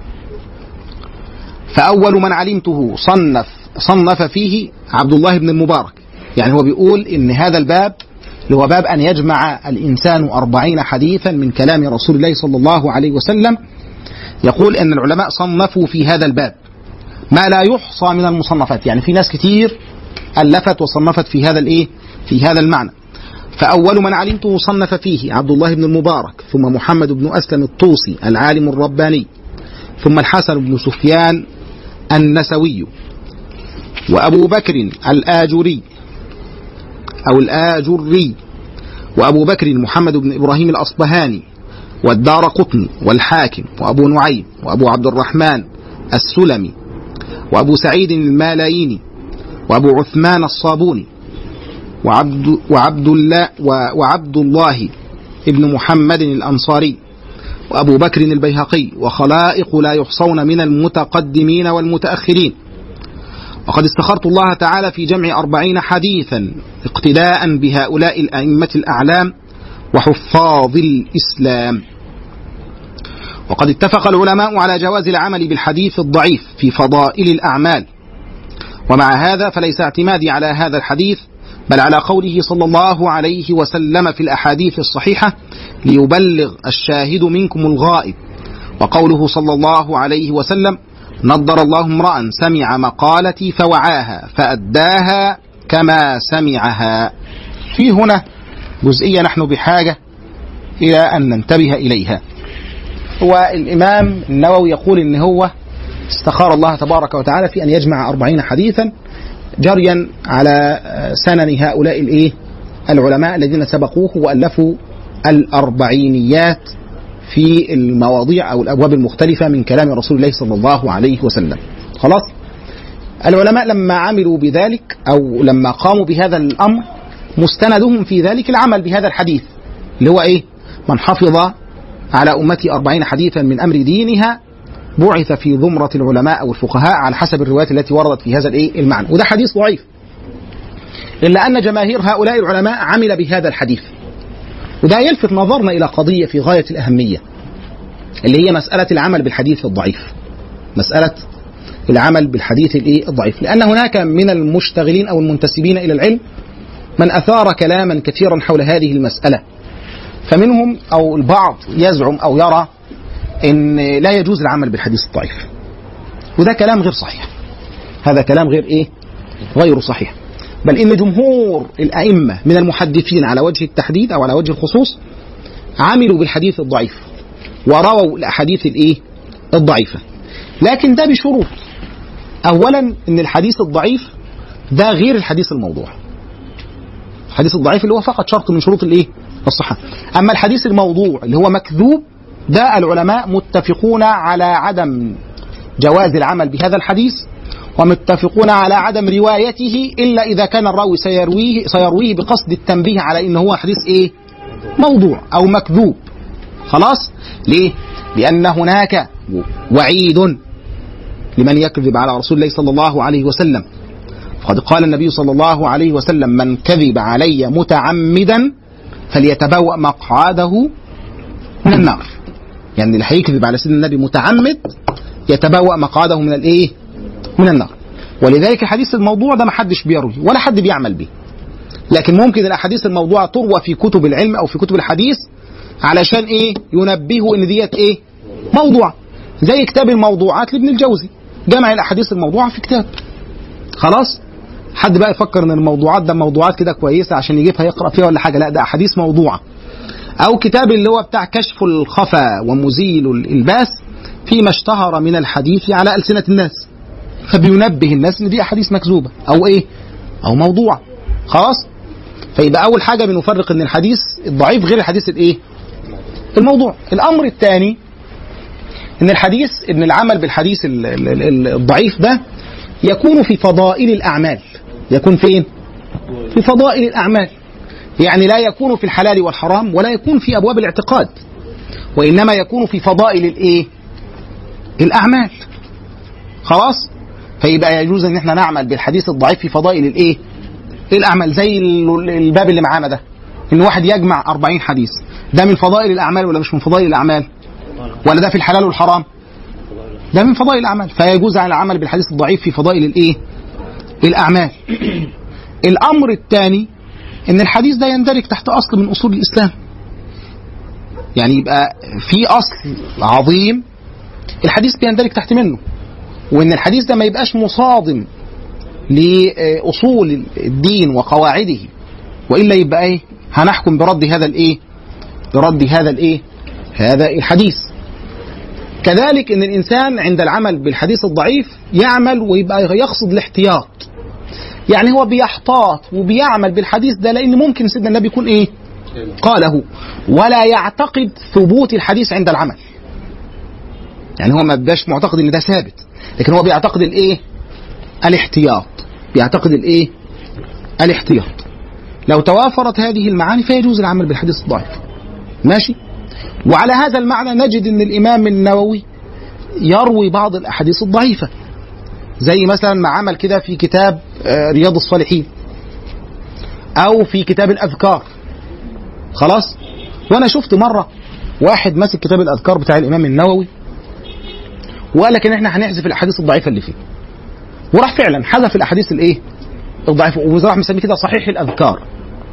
فأول من علمته صنف صنف فيه عبد الله بن المبارك يعني هو بيقول إن هذا الباب اللي هو باب أن يجمع الإنسان أربعين حديثا من كلام رسول الله صلى الله عليه وسلم يقول أن العلماء صنفوا في هذا الباب ما لا يحصى من المصنفات يعني في ناس كتير ألفت وصنفت في هذا الإيه في هذا المعنى فأول من علمته صنف فيه عبد الله بن المبارك ثم محمد بن أسلم الطوسي العالم الرباني ثم الحسن بن سفيان النسوي وأبو بكر الآجري أو الآجري وأبو بكر محمد بن إبراهيم الأصبهاني والدار قطني والحاكم وأبو نعيم وأبو عبد الرحمن السلمي وأبو سعيد المالايني وأبو عثمان الصابوني وعبد وعبد الله وعبد الله ابن محمد الأنصاري وأبو بكر البيهقي وخلائق لا يحصون من المتقدمين والمتأخرين وقد استخرت الله تعالى في جمع أربعين حديثا اقتداء بهؤلاء الأئمة الأعلام وحفاظ الإسلام وقد اتفق العلماء على جواز العمل بالحديث الضعيف في فضائل الأعمال ومع هذا فليس اعتمادي على هذا الحديث بل على قوله صلى الله عليه وسلم في الأحاديث الصحيحة ليبلغ الشاهد منكم الغائب وقوله صلى الله عليه وسلم نضر الله امرأ سمع مقالتي فوعاها فأداها كما سمعها في هنا جزئية نحن بحاجة إلى أن ننتبه إليها هو الإمام النووي يقول إن هو استخار الله تبارك وتعالى في أن يجمع أربعين حديثا جريا على سنن هؤلاء الإيه العلماء الذين سبقوه وألفوا الأربعينيات في المواضيع أو الأبواب المختلفة من كلام رسول الله صلى الله عليه وسلم خلاص العلماء لما عملوا بذلك أو لما قاموا بهذا الأمر مستندهم في ذلك العمل بهذا الحديث اللي هو إيه من حفظ على أمتي أربعين حديثا من أمر دينها بعث في زمرة العلماء أو الفقهاء على حسب الروايات التي وردت في هذا الإيه المعنى وده حديث ضعيف إلا أن جماهير هؤلاء العلماء عمل بهذا الحديث وده يلفت نظرنا إلى قضية في غاية الأهمية اللي هي مسألة العمل بالحديث الضعيف مسألة العمل بالحديث الإيه الضعيف لأن هناك من المشتغلين أو المنتسبين إلى العلم من أثار كلاما كثيرا حول هذه المسألة فمنهم أو البعض يزعم أو يرى ان لا يجوز العمل بالحديث الضعيف وده كلام غير صحيح هذا كلام غير ايه غير صحيح بل ان جمهور الائمه من المحدثين على وجه التحديد او على وجه الخصوص عملوا بالحديث الضعيف ورووا الاحاديث الايه الضعيفه لكن ده بشروط اولا ان الحديث الضعيف ده غير الحديث الموضوع الحديث الضعيف اللي هو فقط شرط من شروط الايه الصحه اما الحديث الموضوع اللي هو مكذوب ده العلماء متفقون على عدم جواز العمل بهذا الحديث ومتفقون على عدم روايته الا اذا كان الراوي سيرويه سيرويه بقصد التنبيه على ان هو حديث ايه؟ موضوع او مكذوب. خلاص؟ ليه؟ لان هناك وعيد لمن يكذب على رسول الله صلى الله عليه وسلم. فقد قال النبي صلى الله عليه وسلم من كذب علي متعمدا فليتبوأ مقعده من النار. يعني اللي هيكذب على سيدنا النبي متعمد يتبوأ مقعده من الايه؟ من النار. ولذلك الحديث الموضوع ده ما حدش بيروي ولا حد بيعمل به. لكن ممكن الاحاديث الموضوعه تروى في كتب العلم او في كتب الحديث علشان ايه؟ ينبهوا ان ديت ايه؟ موضوع. زي كتاب الموضوعات لابن الجوزي. جمع الاحاديث الموضوعه في كتاب. خلاص؟ حد بقى يفكر ان الموضوعات ده موضوعات كده كويسه عشان يجيبها يقرا فيها ولا حاجه لا ده احاديث موضوعه. أو كتاب اللي هو بتاع كشف الخفا ومزيل الإلباس فيما اشتهر من الحديث على ألسنة الناس فبينبه الناس إن دي أحاديث مكذوبة أو إيه أو موضوع خلاص فيبقى أول حاجة بنفرق إن الحديث الضعيف غير الحديث الإيه الموضوع الأمر الثاني إن الحديث إن العمل بالحديث الضعيف ده يكون في فضائل الأعمال يكون فين في فضائل الأعمال يعني لا يكون في الحلال والحرام ولا يكون في ابواب الاعتقاد وانما يكون في فضائل الايه الاعمال خلاص فيبقى يجوز ان احنا نعمل بالحديث الضعيف في فضائل الايه الاعمال زي الباب اللي معانا ده ان واحد يجمع 40 حديث ده من فضائل الاعمال ولا مش من فضائل الاعمال ولا ده في الحلال والحرام ده من فضائل الاعمال فيجوز على العمل بالحديث الضعيف في فضائل الايه الاعمال الامر الثاني ان الحديث ده يندرج تحت اصل من اصول الاسلام يعني يبقى في اصل عظيم الحديث بيندرج تحت منه وان الحديث ده ما يبقاش مصادم لاصول الدين وقواعده والا يبقى ايه هنحكم برد هذا الايه برد هذا الايه هذا الحديث كذلك ان الانسان عند العمل بالحديث الضعيف يعمل ويبقى يقصد الاحتياط يعني هو بيحتاط وبيعمل بالحديث ده لان ممكن سيدنا النبي يكون ايه قاله ولا يعتقد ثبوت الحديث عند العمل يعني هو ما بيبقاش معتقد ان ده ثابت لكن هو بيعتقد الايه الاحتياط بيعتقد الايه الاحتياط لو توافرت هذه المعاني فيجوز العمل بالحديث الضعيف ماشي وعلى هذا المعنى نجد ان الامام النووي يروي بعض الاحاديث الضعيفه زي مثلا ما عمل كده في كتاب رياض الصالحين او في كتاب الاذكار خلاص وانا شفت مره واحد ماسك كتاب الاذكار بتاع الامام النووي وقال لك ان احنا هنحذف الاحاديث الضعيفه اللي فيه وراح فعلا حذف الاحاديث الايه الضعيفه وراح مسميه كده صحيح الاذكار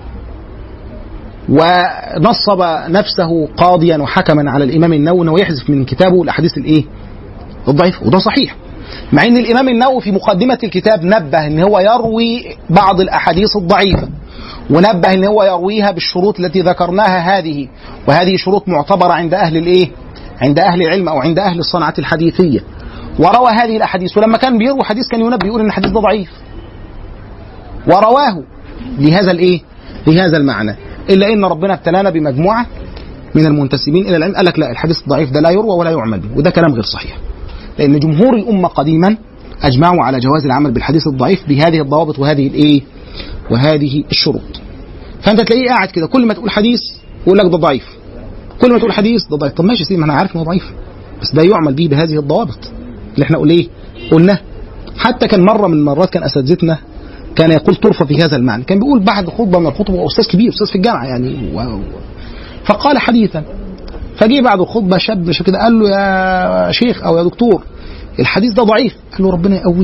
ونصب نفسه قاضيا وحكما على الامام النووي انه يحذف من كتابه الاحاديث الايه الضعيفه وده صحيح مع ان الامام النووي في مقدمه الكتاب نبه ان هو يروي بعض الاحاديث الضعيفه ونبه ان هو يرويها بالشروط التي ذكرناها هذه وهذه شروط معتبره عند اهل الايه عند اهل العلم او عند اهل الصنعه الحديثيه وروى هذه الاحاديث ولما كان بيروي حديث كان ينبه يقول ان الحديث ده ضعيف ورواه لهذا الايه؟ لهذا المعنى الا ان ربنا ابتلانا بمجموعه من المنتسبين الى العلم قال لك لا الحديث الضعيف ده لا يروى ولا يعمل به وده كلام غير صحيح لان جمهور الامه قديما اجمعوا على جواز العمل بالحديث الضعيف بهذه الضوابط وهذه الايه؟ وهذه الشروط فانت تلاقيه قاعد كده كل ما تقول حديث يقول لك ده ضعيف كل ما تقول حديث ده ضعيف طب ماشي يا سيدي ما انا عارف انه ضعيف بس ده يعمل به بهذه الضوابط اللي احنا قول ايه قلنا حتى كان مره من المرات كان اساتذتنا كان يقول طرفه في هذا المعنى كان بيقول بعد خطبه من الخطب هو استاذ كبير استاذ في الجامعه يعني و... فقال حديثا فجي بعد الخطبه شاب شو كده قال له يا شيخ او يا دكتور الحديث ده ضعيف قال له ربنا يقويه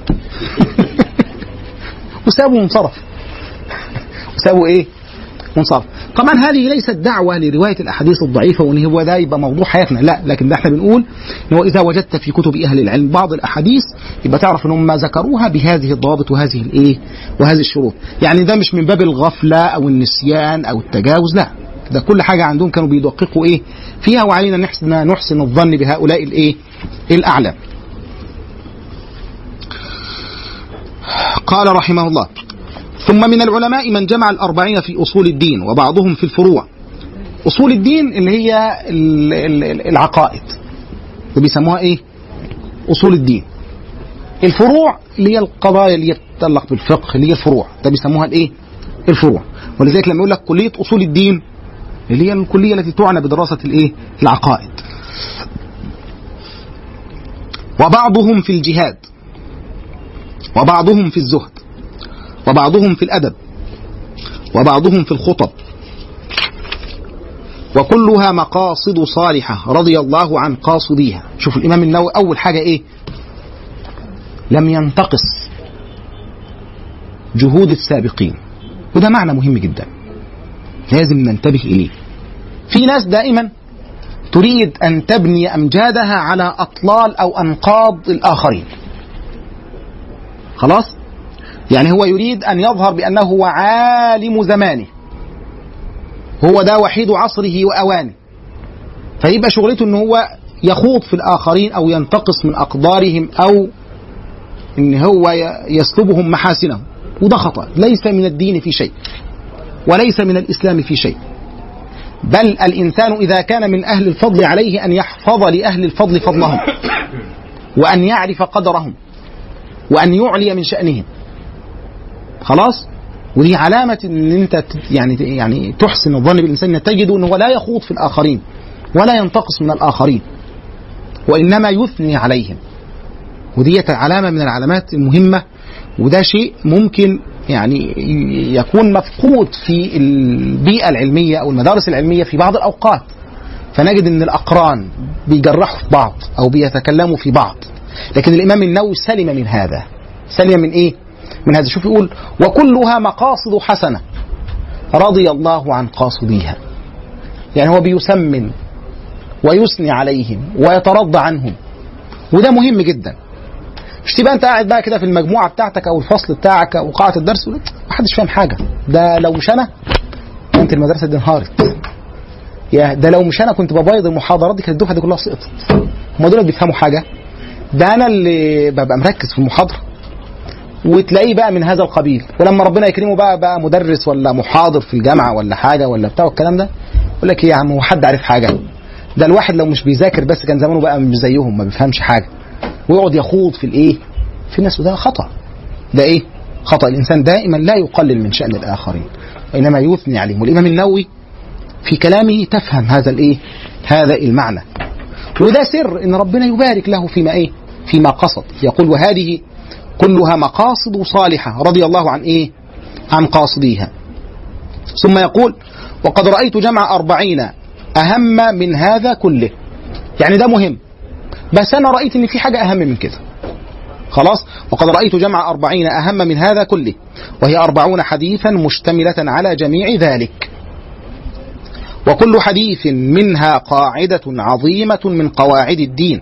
وسابه وانصرف وسابه ايه منصرف طبعا هذه ليست دعوة لرواية الأحاديث الضعيفة وإن هو ده يبقى موضوع حياتنا لا لكن ده احنا بنقول إن هو إذا وجدت في كتب أهل العلم بعض الأحاديث يبقى تعرف إن هم ذكروها بهذه الضوابط وهذه الإيه وهذه الشروط يعني ده مش من باب الغفلة أو النسيان أو التجاوز لا ده كل حاجة عندهم كانوا بيدققوا إيه فيها وعلينا نحسن نحسن الظن بهؤلاء الإيه الأعلام قال رحمه الله ثم من العلماء من جمع الأربعين في أصول الدين وبعضهم في الفروع أصول الدين اللي هي ال- ال- العقائد اللي بيسموها إيه أصول الدين الفروع اللي هي القضايا اللي هي تتعلق بالفقه اللي هي الفروع ده بيسموها الإيه الفروع ولذلك لما يقول لك كلية أصول الدين اللي هي الكلية التي تعنى بدراسة الإيه العقائد وبعضهم في الجهاد وبعضهم في الزهد وبعضهم في الأدب وبعضهم في الخطب وكلها مقاصد صالحة رضي الله عن قاصديها شوف الإمام النووي أول حاجة إيه لم ينتقص جهود السابقين وده معنى مهم جدا لازم ننتبه إليه في ناس دائما تريد أن تبني أمجادها على أطلال أو أنقاض الآخرين خلاص يعني هو يريد أن يظهر بأنه هو عالم زمانه هو ده وحيد عصره وأوانه فيبقى شغلته أن هو يخوض في الآخرين أو ينتقص من أقدارهم أو أن هو يسلبهم محاسنهم وده خطأ ليس من الدين في شيء وليس من الإسلام في شيء بل الإنسان إذا كان من أهل الفضل عليه أن يحفظ لأهل الفضل فضلهم وأن يعرف قدرهم وأن يعلي من شأنهم خلاص ودي علامة ان انت ت- يعني يعني تحسن الظن بالانسان ان تجد انه لا يخوض في الاخرين ولا ينتقص من الاخرين وانما يثني عليهم ودي علامة من العلامات المهمة وده شيء ممكن يعني ي- يكون مفقود في البيئة العلمية او المدارس العلمية في بعض الاوقات فنجد ان الاقران بيجرحوا في بعض او بيتكلموا في بعض لكن الامام النووي سلم من هذا سلم من ايه من هذا شوف يقول وكلها مقاصد حسنة رضي الله عن قاصديها يعني هو بيسمن ويثني عليهم ويترضى عنهم وده مهم جدا مش تبقى انت قاعد بقى كده في المجموعه بتاعتك او الفصل بتاعك او قاعه الدرس ما محدش فاهم حاجه ده لو مش انا كنت المدرسه دي انهارت يا ده لو مش انا كنت ببيض المحاضرات دي كانت الدفعه دي كلها سقطت هم دول بيفهموا حاجه ده انا اللي ببقى مركز في المحاضره وتلاقيه بقى من هذا القبيل ولما ربنا يكرمه بقى بقى مدرس ولا محاضر في الجامعه ولا حاجه ولا بتاع الكلام ده يقول لك ايه يا عم هو حد عارف حاجه ده الواحد لو مش بيذاكر بس كان زمانه بقى مش زيهم ما بيفهمش حاجه ويقعد يخوض في الايه في الناس وده خطا ده ايه خطا الانسان دائما لا يقلل من شان الاخرين وانما يثني عليهم والامام النووي في كلامه تفهم هذا الايه هذا المعنى وده سر ان ربنا يبارك له فيما ايه فيما قصد يقول وهذه كلها مقاصد صالحة رضي الله عن إيه عن قاصديها ثم يقول وقد رأيت جمع أربعين أهم من هذا كله يعني ده مهم بس أنا رأيت إن في حاجة أهم من كده خلاص وقد رأيت جمع أربعين أهم من هذا كله وهي أربعون حديثا مشتملة على جميع ذلك وكل حديث منها قاعدة عظيمة من قواعد الدين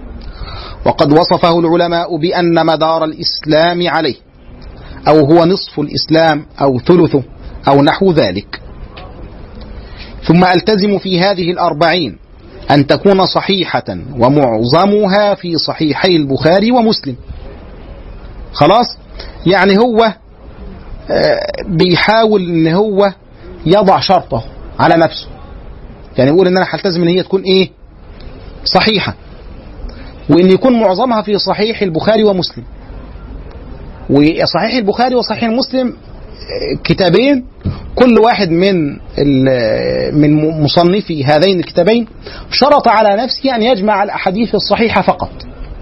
وقد وصفه العلماء بأن مدار الإسلام عليه أو هو نصف الإسلام أو ثلثه أو نحو ذلك ثم ألتزم في هذه الأربعين أن تكون صحيحة ومعظمها في صحيحي البخاري ومسلم خلاص يعني هو آه، بيحاول ان هو يضع شرطه على نفسه يعني يقول ان انا هلتزم ان هي تكون ايه صحيحه وان يكون معظمها في صحيح البخاري ومسلم وصحيح البخاري وصحيح مسلم آه، كتابين كل واحد من ال- من مصنفي هذين الكتابين شرط على نفسه ان يجمع الاحاديث الصحيحه فقط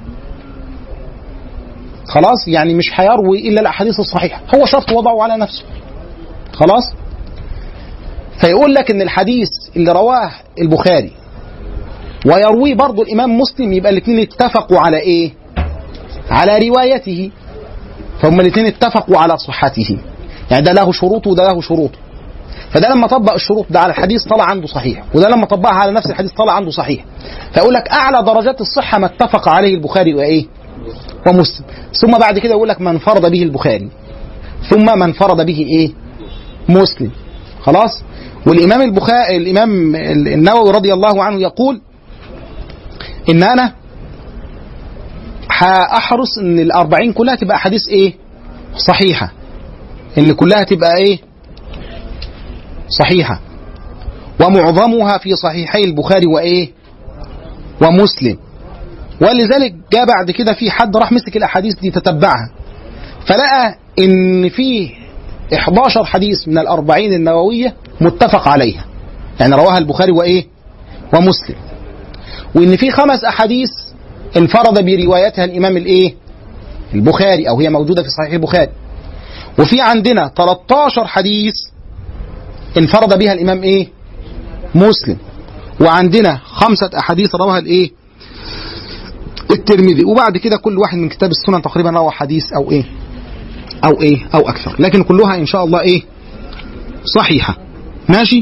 خلاص يعني مش هيروي الا الاحاديث الصحيحه هو شرط وضعه على نفسه خلاص فيقول لك ان الحديث اللي رواه البخاري ويرويه برضه الامام مسلم يبقى الاثنين اتفقوا على ايه على روايته فهم الاثنين اتفقوا على صحته يعني ده له شروطه وده له شروطه فده لما طبق الشروط ده على الحديث طلع عنده صحيح وده لما طبقها على نفس الحديث طلع عنده صحيح فيقول لك اعلى درجات الصحه ما اتفق عليه البخاري وايه ومسلم ثم بعد كده يقول لك من فرض به البخاري ثم من فرض به ايه مسلم خلاص والامام البخاري الامام النووي رضي الله عنه يقول ان انا هاحرص ان الاربعين كلها تبقى احاديث ايه صحيحه ان كلها تبقى ايه صحيحه ومعظمها في صحيحي البخاري وايه ومسلم ولذلك جاء بعد كده في حد راح مسك الاحاديث دي تتبعها فلقى ان في 11 حديث من الأربعين النووية متفق عليها يعني رواها البخاري وإيه ومسلم وإن في خمس أحاديث انفرد بروايتها الإمام الإيه البخاري أو هي موجودة في صحيح البخاري وفي عندنا 13 حديث انفرد بها الإمام إيه مسلم وعندنا خمسة أحاديث رواها الإيه الترمذي وبعد كده كل واحد من كتاب السنن تقريبا روى حديث أو إيه او ايه او اكثر لكن كلها ان شاء الله ايه صحيحه ماشي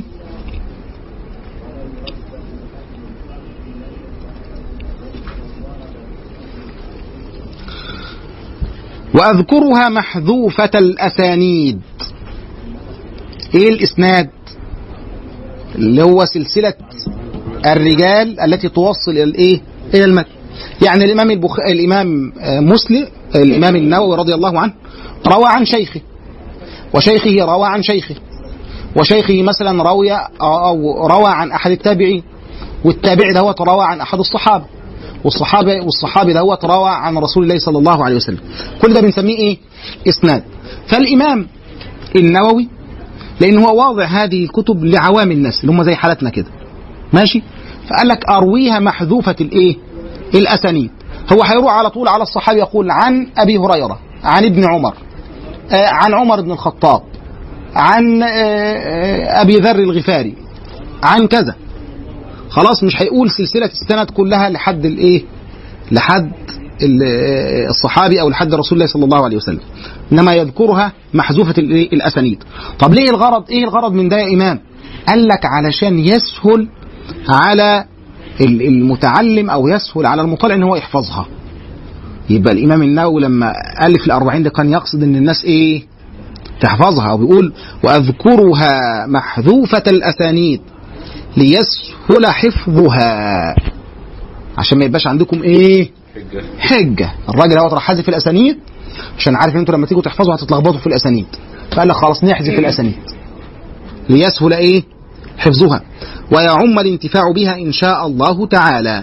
واذكرها محذوفه الاسانيد ايه الاسناد اللي هو سلسله الرجال التي توصل الى الايه الى المتن يعني الامام البخ... الامام آه، مسلم الامام النووي رضي الله عنه روى عن شيخه وشيخه روى عن شيخه وشيخه مثلا روي او روى عن احد التابعين والتابعي دوت روى عن احد الصحابه والصحابه والصحابي دوت روى عن رسول الله صلى الله عليه وسلم كل ده بنسميه ايه اسناد فالامام النووي لان هو واضع هذه الكتب لعوام الناس اللي هم زي حالتنا كده ماشي فقال لك ارويها محذوفه الايه الاسانيد هو هيروح على طول على الصحابي يقول عن ابي هريره عن ابن عمر آه، عن عمر بن الخطاب عن آه، آه، ابي ذر الغفاري عن كذا خلاص مش هيقول سلسله السند كلها لحد الايه لحد ال- آه، الصحابي او لحد رسول الله صلى الله عليه وسلم انما يذكرها محذوفه الإيه؟ الاسانيد طب ليه الغرض ايه الغرض من ده يا امام قال لك علشان يسهل على ال- المتعلم او يسهل على المطلع ان هو يحفظها يبقى الامام النووي لما الف الاربعين ده كان يقصد ان الناس ايه تحفظها وبيقول واذكرها محذوفه الاسانيد ليسهل حفظها عشان ما يبقاش عندكم ايه حجه الراجل هو راح حذف الاسانيد عشان عارف ان انتوا لما تيجوا تحفظوا هتتلخبطوا في الاسانيد فقال لك خلاص نحذف الاسانيد ليسهل ايه حفظها ويعم الانتفاع بها ان شاء الله تعالى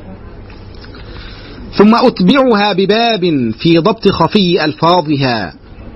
ثم أتبعها بباب في ضبط خفي ألفاظها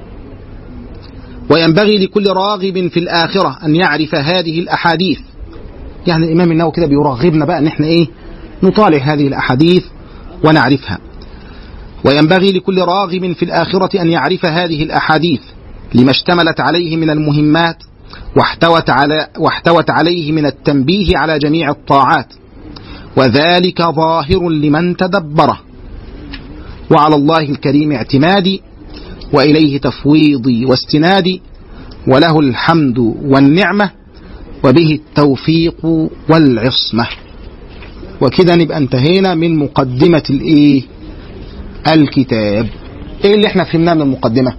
وينبغي لكل راغب في الآخرة أن يعرف هذه الأحاديث يعني الإمام النووي كده بيرغبنا بقى أن احنا إيه نطالع هذه الأحاديث ونعرفها وينبغي لكل راغب في الآخرة أن يعرف هذه الأحاديث لما اشتملت عليه من المهمات واحتوت على واحتوت عليه من التنبيه على جميع الطاعات وذلك ظاهر لمن تدبره وعلى الله الكريم اعتمادي واليه تفويضي واستنادي وله الحمد والنعمه وبه التوفيق والعصمه وكده نبقى انتهينا من مقدمه الايه الكتاب ايه اللي احنا فهمناه من المقدمه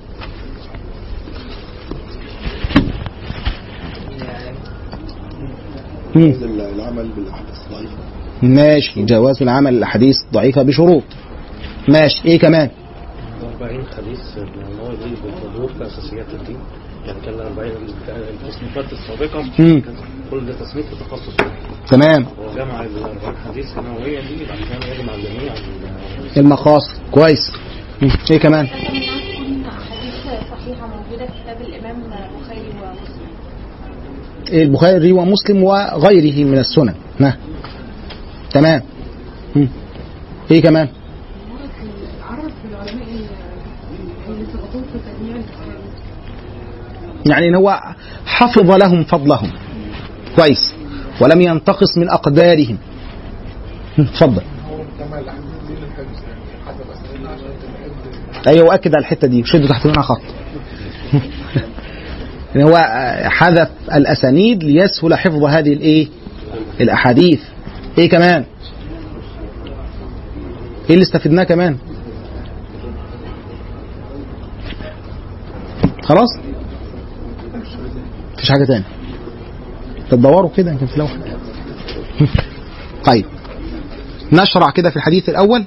مم. العمل بالاحاديث الضعيفه ماشي جواز العمل الاحاديث ضعيفه بشروط ماشي ايه كمان 40 حديث النووي دي بتدور في اساسيات الدين يعني كان 40 التصنيفات السابقه مم. كان كل ده تصنيف في تخصص واحد تمام هو جمع ال 40 حديث النوويه دي بعد كده يجمع جميع ال- المقاصد كويس مم. ايه كمان تكون أحاديث صحيحة موجودة في كتاب الإمام البخاري ومسلم البخاري ومسلم وغيره من السنن نعم تمام مم. ايه كمان عرف العلماء اللي سقطوه في تجميع البخاري يعني ان هو حفظ لهم فضلهم كويس ولم ينتقص من اقدارهم مم. اتفضل هو جمع الاحاديث دي للحفظ يعني حسب اسئله عشان الحفظ ايوه اؤكد على الحته دي شدوا تحت منها خط ان هو آه، حذف الاسانيد ليسهل حفظ هذه الايه الاحاديث ايه كمان ايه اللي استفدناه كمان خلاص مفيش حاجه تاني تدوروا كده يمكن في لوحه طيب نشرع كده في الحديث الاول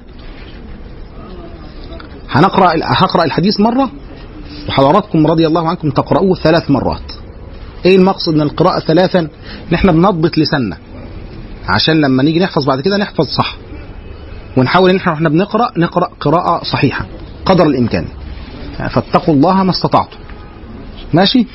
هنقرا هقرا الحديث مره وحضراتكم رضي الله عنكم تقرأوه ثلاث مرات ايه المقصد من القراءة ثلاثا ان احنا بنضبط لساننا عشان لما نيجي نحفظ بعد كده نحفظ صح ونحاول ان احنا واحنا بنقرأ نقرأ قراءة صحيحة قدر الامكان فاتقوا الله ما استطعتم ماشي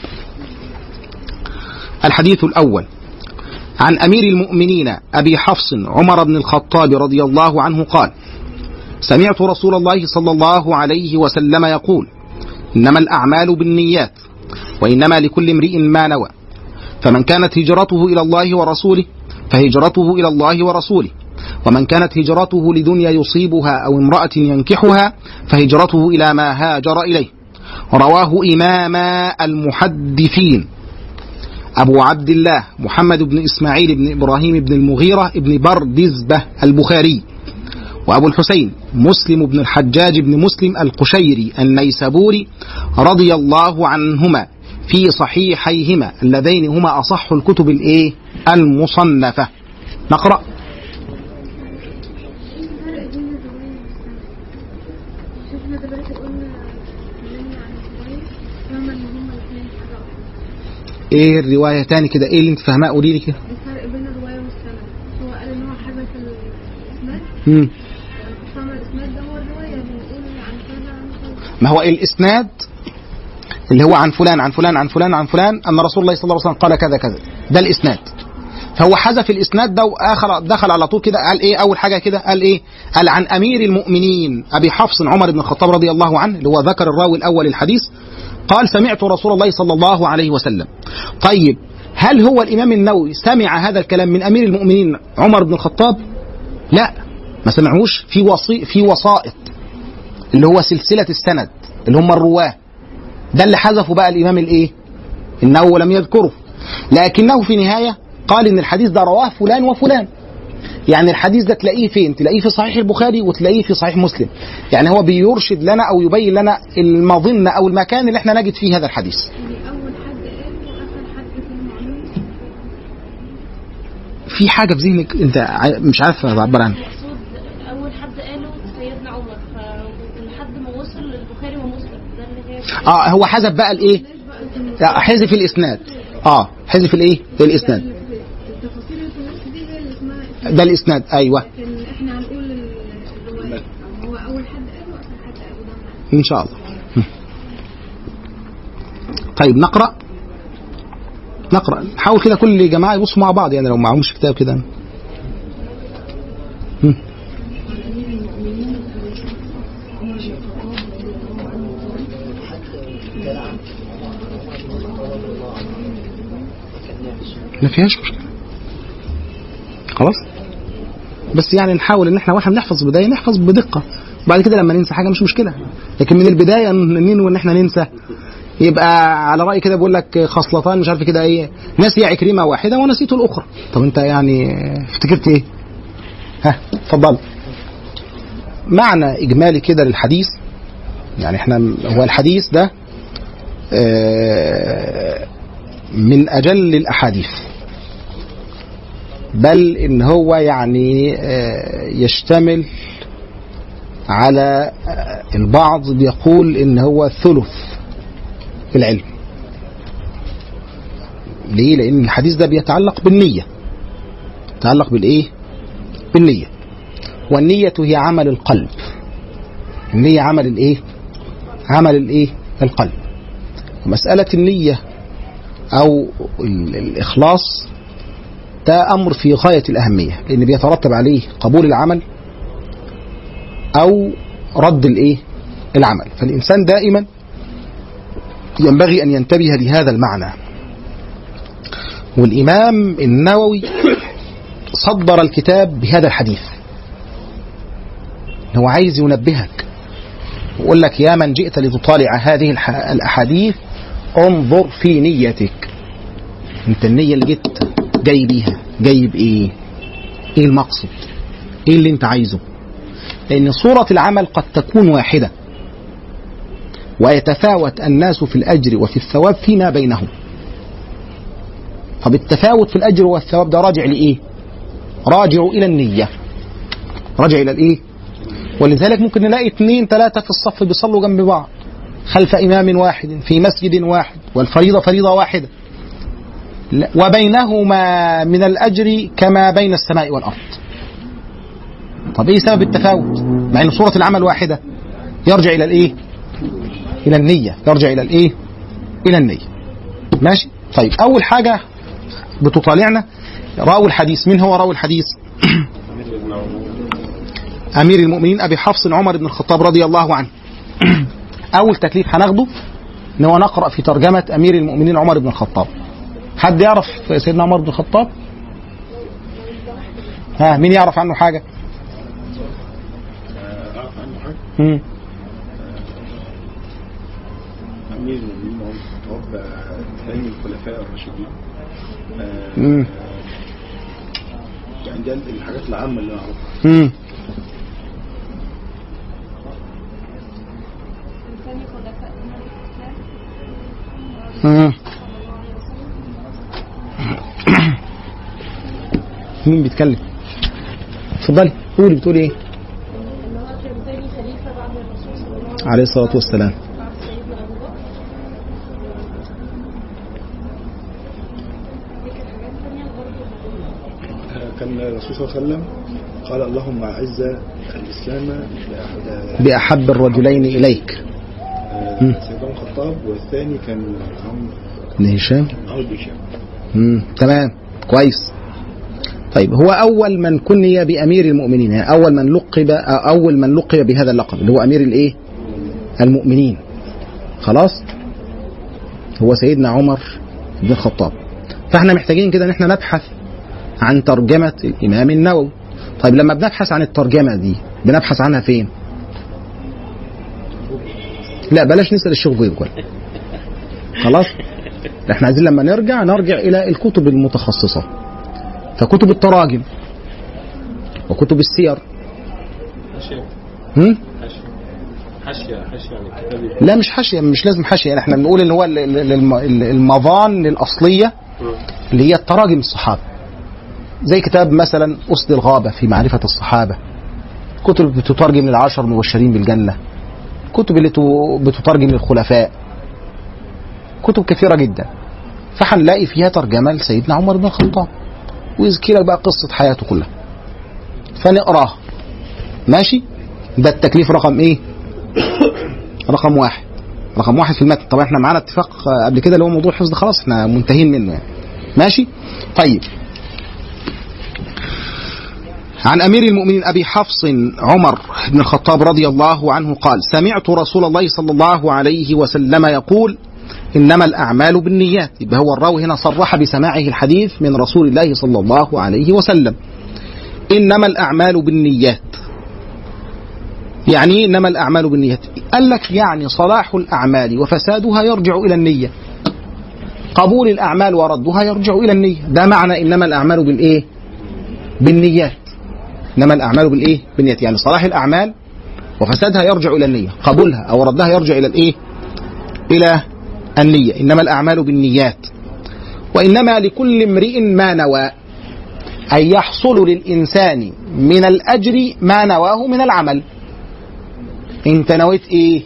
الحديث الاول عن امير المؤمنين ابي حفص عمر بن الخطاب رضي الله عنه قال سمعت رسول الله صلى الله عليه وسلم يقول انما الاعمال بالنيات وانما لكل امرئ ما نوى فمن كانت هجرته الى الله ورسوله فهجرته الى الله ورسوله ومن كانت هجرته لدنيا يصيبها او امراه ينكحها فهجرته الى ما هاجر اليه رواه امام المحدثين أبو عبد الله محمد بن إسماعيل بن إبراهيم بن المغيرة بن بردزبة البخاري وأبو الحسين مسلم بن الحجاج بن مسلم القشيري النيسابوري رضي الله عنهما في صحيحيهما اللذين هما أصح الكتب الإيه المصنفة نقرأ شفنا دلوقتي قلنا اتكلمنا عن الرواية فاهمة ان هما الاثنين حاجة واحدة إيه الرواية تاني كده إيه اللي أنت فاهماه قولي لي كده الفرق بين الرواية والسند هو قال ان هو حذف الاسناد مم. فاهمة الاسناد ده هو الرواية بنقول عن كذا عن كذا ما هو الإسناد اللي هو عن فلان عن فلان عن فلان عن فلان أن رسول الله صلى الله عليه وسلم قال كذا كذا ده الإسناد فهو حذف الإسناد ده وآخر دخل على طول كده قال إيه أول حاجة كده قال إيه قال عن أمير المؤمنين أبي حفص عمر بن الخطاب رضي الله عنه اللي هو ذكر الراوي الأول الحديث قال سمعت رسول الله صلى الله عليه وسلم طيب هل هو الإمام النووي سمع هذا الكلام من أمير المؤمنين عمر بن الخطاب لا ما سمعوش في وصي في وسائط اللي هو سلسلة السند اللي هم الرواه ده اللي حذفه بقى الإمام الإيه النووي لم يذكره لكنه في نهاية قال إن الحديث ده رواه فلان وفلان يعني الحديث ده تلاقيه فين تلاقيه في صحيح البخاري وتلاقيه في صحيح مسلم يعني هو بيرشد لنا أو يبين لنا المظنة أو المكان اللي احنا نجد فيه هذا الحديث يعني اول حد قال واخر حد في المعلومة في حاجة في ذهنك أنت ع- مش عارف تعبر عنها المقصود أول حد قاله سيدنا عمر فلحد ما وصل للبخاري ومسلم ده اللي هي اه هو حذف بقى الايه آه، حذف الاسناد اه حذف الايه الاسناد التفاصيل اللي في النص دي هي اللي اسمها إسناد. ده الاسناد ايوه لكن احنا هنقول ال- الرواية أو هو اول حد قال واخر حد قال وده معنى. ان شاء الله طيب نقرا نقرا نحاول كده كل جماعه يبصوا مع بعض يعني لو معهمش كتاب كده هم. ما فيهاش مشكله خلاص بس يعني نحاول ان احنا واحنا بنحفظ بدايه نحفظ بدقه وبعد كده لما ننسى حاجه مش مشكله لكن من البدايه ننوي ان احنا ننسى يبقى على راي كده بيقول لك خصلتان مش عارف كده ايه نسي عكرمه واحده ونسيت الاخرى طب انت يعني افتكرت ايه ها اتفضل معنى اجمالي كده للحديث يعني احنا هو الحديث ده آه، من اجل الاحاديث بل ان هو يعني آه، يشتمل على آه، البعض بيقول ان هو ثلث العلم ليه لان الحديث ده بيتعلق بالنية يتعلق بالايه بالنية والنية هي عمل القلب النية عمل الايه عمل الايه القلب مسألة النية او ال- الاخلاص ده امر في غاية الاهمية لان بيترتب عليه قبول العمل او رد الايه العمل فالانسان دائما ينبغي ان ينتبه لهذا المعنى والامام النووي صدر الكتاب بهذا الحديث هو عايز ينبهك ويقول لك يا من جئت لتطالع هذه الح- الاحاديث انظر في نيتك انت النية اللي جيت جاي بيها جاي بايه ايه المقصد ايه اللي انت عايزه لان صورة العمل قد تكون واحدة ويتفاوت الناس في الاجر وفي الثواب فيما بينهم طب التفاوت في الاجر والثواب ده راجع لايه راجع الى النية راجع الى الايه ولذلك ممكن نلاقي اثنين ثلاثة في الصف بيصلوا جنب بعض خلف إمام واحد في مسجد واحد والفريضة فريضة واحدة لا- وبينهما من الأجر كما بين السماء والأرض طب إيه سبب التفاوت مع أن صورة العمل واحدة يرجع إلى الإيه إلى النية يرجع إلى الإيه إلى النية ماشي طيب أول حاجة بتطالعنا راوي الحديث من هو راوي الحديث أمير المؤمنين أبي حفص عمر بن الخطاب رضي الله عنه أول تكليف هناخده إن هو نقرأ في ترجمة أمير المؤمنين عمر بن الخطاب حد يعرف سيدنا عمر بن الخطاب ها مين يعرف عنه حاجة اعرف عنه حاجه مم. امير المؤمنين عمر بن الخطاب آه، ثاني الخلفاء الراشدين آه، مم. يعني ده الحاجات العامه اللي انا اعرفها مم. ثاني خلفاء أمة الإسلام مم. مين بيتكلم اتفضلي قولي بتقولي ايه اللي هو كان ثاني خليفة بعد الرسول صلى الله عليه وسلم عليه الصلاة والسلام بعد سيدنا أبو بكر دي كانت حاجات تانية برضه آه، كان الرسول صلى الله عليه وسلم قال اللهم اعز الاسلام بأحد- بأحب الرجلين إليك آه، مم. سيدنا عمر الخطاب والثاني كان عمرو بن هشام عمرو بن هشام مم. تمام كويس طيب هو أول من كني بأمير المؤمنين يعني أول من لقب أول من لقب بهذا اللقب اللي هو أمير الإيه؟ المؤمنين خلاص هو سيدنا عمر بن الخطاب فاحنا محتاجين كده ان احنا نبحث عن ترجمة الإمام النووي طيب لما بنبحث عن الترجمة دي بنبحث عنها فين؟ لا بلاش نسأل الشيخ جوجل خلاص احنا عايزين لما نرجع نرجع الى الكتب المتخصصة فكتب التراجم وكتب السير حاشية هم؟ حاشية حاشية حاشية يعني الكتاب يبقى- لا مش حاشية مش لازم حاشية يعني احنا بنقول ان هو ال- ال- الم- ال- المظان الأصلية مم. اللي هي التراجم الصحابة زي كتاب مثلا أسد الغابة في معرفة الصحابة كتب بتترجم للعشر المبشرين بالجنة كتب اللي تو- بتترجم للخلفاء كتب كثيرة جدا فهنلاقي فيها ترجمة لسيدنا عمر بن الخطاب ويذكر لك بقى قصة حياته كلها فنقراها ماشي ده التكليف رقم ايه رقم واحد رقم واحد في المتن طبعا احنا معانا اتفاق آه، قبل كده اللي هو موضوع الحفظ خلاص احنا منتهين منه يعني ماشي طيب عن امير المؤمنين ابي حفص عمر بن الخطاب رضي الله عنه قال سمعت رسول الله صلى الله عليه وسلم يقول انما الاعمال بالنيات يبقى هو الراوي هنا صرح بسماعه الحديث من رسول الله صلى الله عليه وسلم انما الاعمال بالنيات يعني ايه انما الاعمال بالنيات قال لك يعني صلاح الاعمال وفسادها يرجع الى النيه قبول الاعمال وردها يرجع الى النيه ده معنى انما الاعمال بالايه بالنيات انما الاعمال بالايه بالنيات يعني صلاح الاعمال وفسادها يرجع الى النيه قبولها او ردها يرجع الى الايه الى النيه انما الاعمال بالنيات وانما لكل امرئ ما نوى أن يحصل للإنسان من الأجر ما نواه من العمل أنت نويت إيه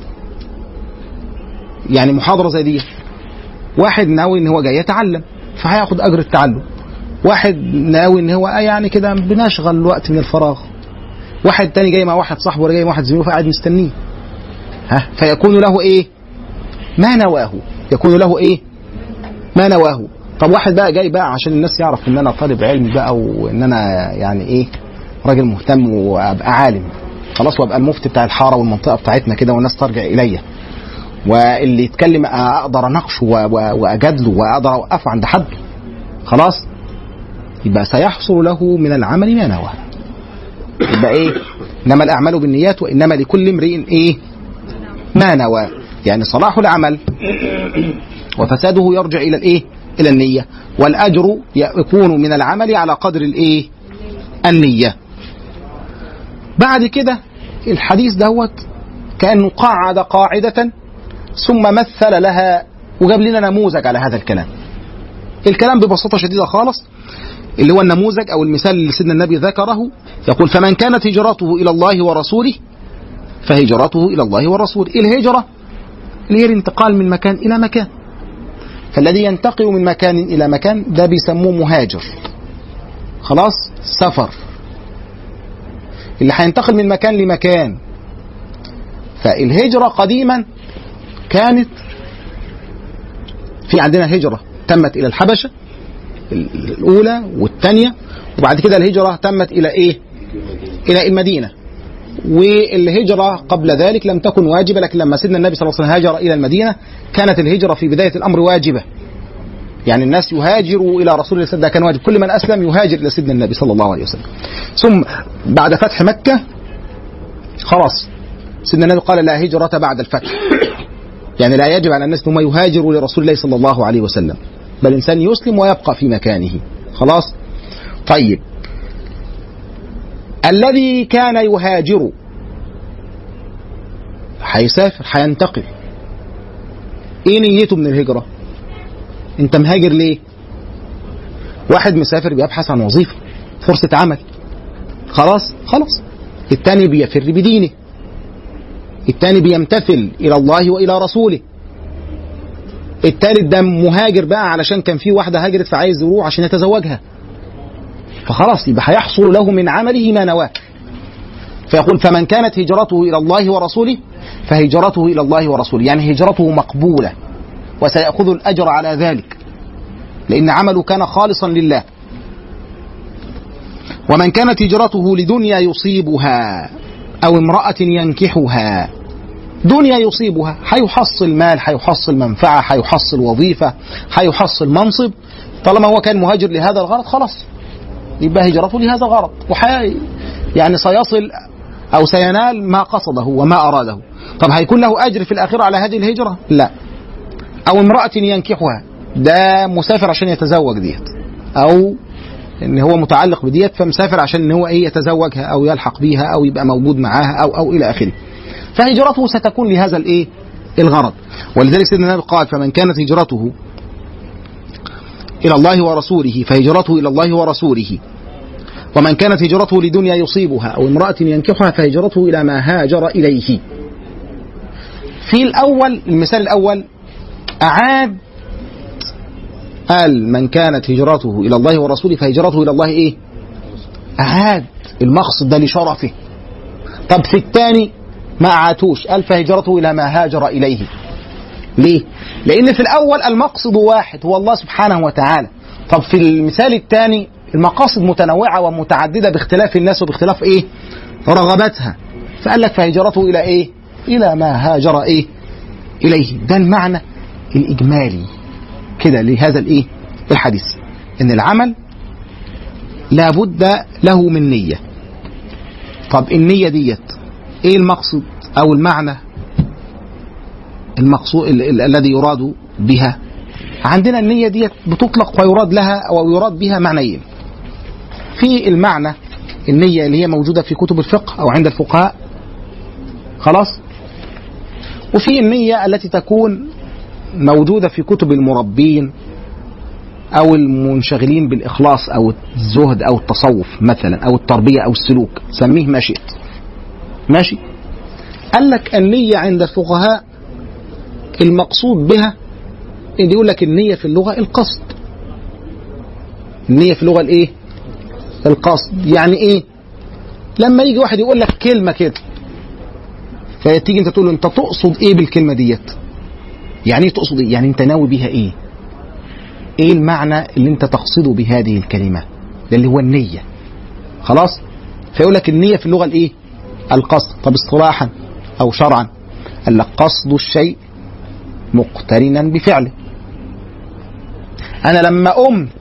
يعني محاضرة زي دي واحد ناوي ان هو جاي يتعلم فهياخد اجر التعلم واحد ناوي ان هو آه يعني كده بنشغل الوقت من الفراغ واحد تاني جاي مع واحد صاحبه ولا جاي مع واحد زميله فقاعد مستنيه ها فيكون له ايه ما نواه يكون له ايه ما نواه طب واحد بقى جاي بقى عشان الناس يعرف ان انا طالب علم بقى وان انا يعني ايه راجل مهتم وابقى عالم خلاص وابقى المفتي بتاع الحاره والمنطقه بتاعتنا كده والناس ترجع اليا واللي يتكلم اقدر اناقشه و- و- واجادله واقدر اوقفه عند حده خلاص يبقى سيحصل له من العمل ما نوى يبقى ايه انما الاعمال بالنيات وانما لكل امرئ ايه ما نوى يعني صلاح العمل وفساده يرجع الى الايه الى النيه والاجر يكون من العمل على قدر الايه النيه بعد كده الحديث دوت كانه قعد قاعده ثم مثل لها وجاب لنا نموذج على هذا الكلام الكلام ببساطه شديده خالص اللي هو النموذج او المثال اللي سيدنا النبي ذكره يقول فمن كانت هجرته الى الله ورسوله فهجرته الى الله ورسوله الهجره اللي هي الانتقال من مكان الى مكان فالذي ينتقل من مكان الى مكان ده بيسموه مهاجر خلاص سفر اللي هينتقل من مكان لمكان فالهجرة قديما كانت في عندنا هجرة تمت إلى الحبشة الأولى والثانية وبعد كده الهجرة تمت إلى إيه؟ إلى المدينة والهجرة قبل ذلك لم تكن واجبة لكن لما سيدنا النبي صلى الله عليه وسلم هاجر إلى المدينة كانت الهجرة في بداية الأمر واجبة يعني الناس يهاجروا إلى رسول الله ده كان واجب كل من أسلم يهاجر إلى سيدنا النبي صلى الله عليه وسلم ثم بعد فتح مكة خلاص سيدنا النبي قال لا هجرة بعد الفتح يعني لا يجب على الناس هم يهاجروا لرسول الله صلى الله عليه وسلم بل الإنسان يسلم ويبقى في مكانه خلاص طيب الذي كان يهاجر هيسافر هينتقل ايه نيته من الهجرة انت مهاجر ليه واحد مسافر بيبحث عن وظيفة فرصة عمل خلاص خلاص التاني بيفر بدينه التاني بيمتثل الى الله والى رسوله التالت ده مهاجر بقى علشان كان في واحده هاجرت فعايز يروح عشان يتزوجها فخلاص يبقى هيحصل له من عمله ما نواه فيقول فمن كانت هجرته الى الله ورسوله فهجرته الى الله ورسوله يعني هجرته مقبوله وسيأخذ الأجر على ذلك لأن عمله كان خالصا لله ومن كانت هجرته لدنيا يصيبها أو امرأة ينكحها دنيا يصيبها هيحصل مال هيحصل منفعة هيحصل وظيفة هيحصل منصب طالما هو كان مهاجر لهذا الغرض خلاص يبقى هجرته لهذا الغرض وحي يعني سيصل أو سينال ما قصده وما أراده طب هيكون له أجر في الآخرة على هذه الهجرة لا أو امرأة ينكحها ده مسافر عشان يتزوج ديت أو ان هو متعلق بديت فمسافر عشان ان هو ايه يتزوجها او يلحق بيها او يبقى موجود معاها او او الى اخره. فهجرته ستكون لهذا الايه؟ الغرض. ولذلك سيدنا النبي قال فمن كانت هجرته الى الله ورسوله فهجرته الى الله ورسوله. ومن كانت هجرته لدنيا يصيبها او امرأة ينكحها فهجرته الى ما هاجر اليه. في الاول المثال الاول اعاد قال من كانت هجرته الى الله ورسوله فهجرته الى الله ايه؟ اعاد المقصد ده لشرفه. طب في الثاني ما اعاتوش قال فهجرته الى ما هاجر اليه. ليه؟ لان في الاول المقصد واحد هو الله سبحانه وتعالى. طب في المثال الثاني المقاصد متنوعه ومتعدده باختلاف الناس وباختلاف ايه؟ رغباتها. فقال لك فهجرته الى ايه؟ الى ما هاجر ايه؟ اليه. ده المعنى الاجمالي كده لهذا الايه الحديث ان العمل لابد له من نية طب النية ديت ايه المقصد او المعنى المقصود ال- ال- الذي يراد بها عندنا النية ديت بتطلق ويراد لها او يراد بها معنيين في المعنى النية اللي هي موجودة في كتب الفقه او عند الفقهاء خلاص وفي النية التي تكون موجودة في كتب المربين او المنشغلين بالاخلاص او الزهد او التصوف مثلا او التربيه او السلوك سميه ما شئت ماشي قال لك النيه عند الفقهاء المقصود بها اللي يقول لك النيه في اللغه القصد النيه في اللغه الايه القصد يعني ايه لما يجي واحد يقول لك كلمه كده فتيجي انت تقول له انت تقصد ايه بالكلمه ديت يعني ايه تقصد ايه يعني انت ناوي بيها ايه ايه المعنى اللي انت تقصده بهذه الكلمه ده اللي هو النيه خلاص فيقول لك النيه في اللغه الايه القصد طب اصطلاحا او شرعا قال لك قصد الشيء مقترنا بفعله انا لما قمت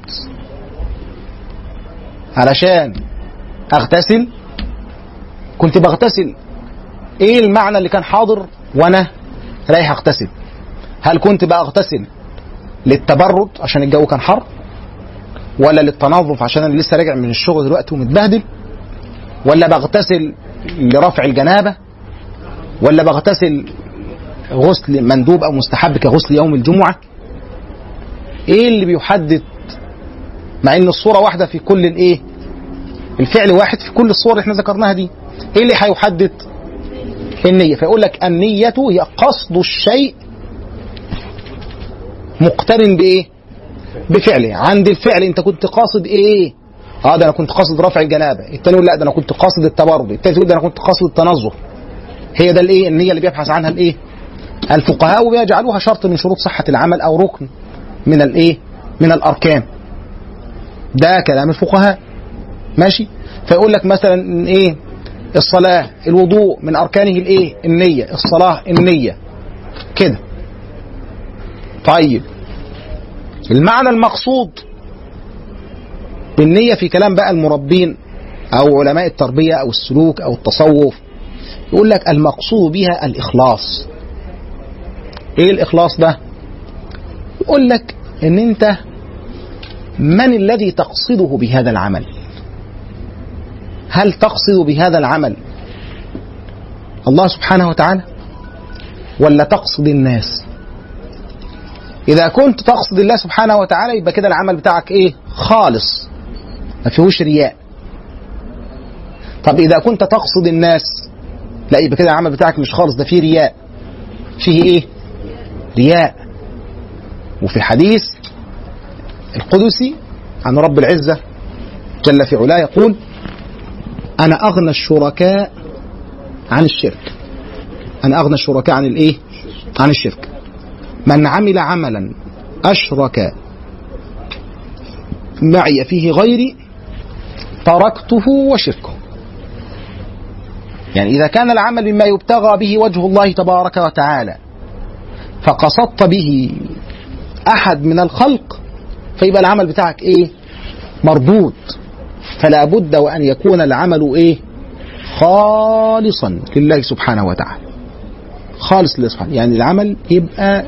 علشان اغتسل كنت بغتسل ايه المعنى اللي كان حاضر وانا رايح اغتسل هل كنت بغتسل للتبرد عشان الجو كان حر ولا للتنظف عشان انا لسه راجع من الشغل دلوقتي ومتبهدل ولا بغتسل لرفع الجنابه ولا بغتسل غسل مندوب او مستحب كغسل يوم الجمعه ايه اللي بيحدد مع ان الصوره واحده في كل الايه الفعل واحد في كل الصور اللي احنا ذكرناها دي ايه اللي هيحدد النيه فيقول لك النيه هي قصد الشيء مقترن بايه بفعله عند الفعل انت كنت قاصد ايه اه ده انا كنت قاصد رفع الجنابه التاني يقول لا ده انا كنت قاصد التبرد التالت يقول ده انا كنت قاصد التنظف هي ده الايه النيه اللي بيبحث عنها الايه الفقهاء وبيجعلوها شرط من شروط صحه العمل او ركن من الايه من الاركان ده كلام الفقهاء ماشي فيقول لك مثلا ايه الصلاه الوضوء من اركانه الايه النيه الصلاه النيه كده طيب المعنى المقصود بالنية في كلام بقى المربين أو علماء التربية أو السلوك أو التصوف يقول لك المقصود بها الإخلاص إيه الإخلاص ده؟ يقول لك إن أنت من الذي تقصده بهذا العمل؟ هل تقصد بهذا العمل الله سبحانه وتعالى ولا تقصد الناس؟ إذا كنت تقصد الله سبحانه وتعالى يبقى كده العمل بتاعك إيه؟ خالص ما فيهوش رياء. طب إذا كنت تقصد الناس لا يبقى كده العمل بتاعك مش خالص ده فيه رياء. فيه إيه؟ رياء. وفي الحديث القدسي عن رب العزة جل في علاه يقول أنا أغنى الشركاء عن الشرك. أنا أغنى الشركاء عن الإيه؟ عن الشرك. من عمل عملا أشرك معي فيه غيري تركته وشركه يعني إذا كان العمل مما يبتغى به وجه الله تبارك وتعالى فقصدت به أحد من الخلق فيبقى العمل بتاعك إيه مردود فلا بد وأن يكون العمل إيه خالصا لله سبحانه وتعالى خالص لله سبحانه يعني العمل يبقى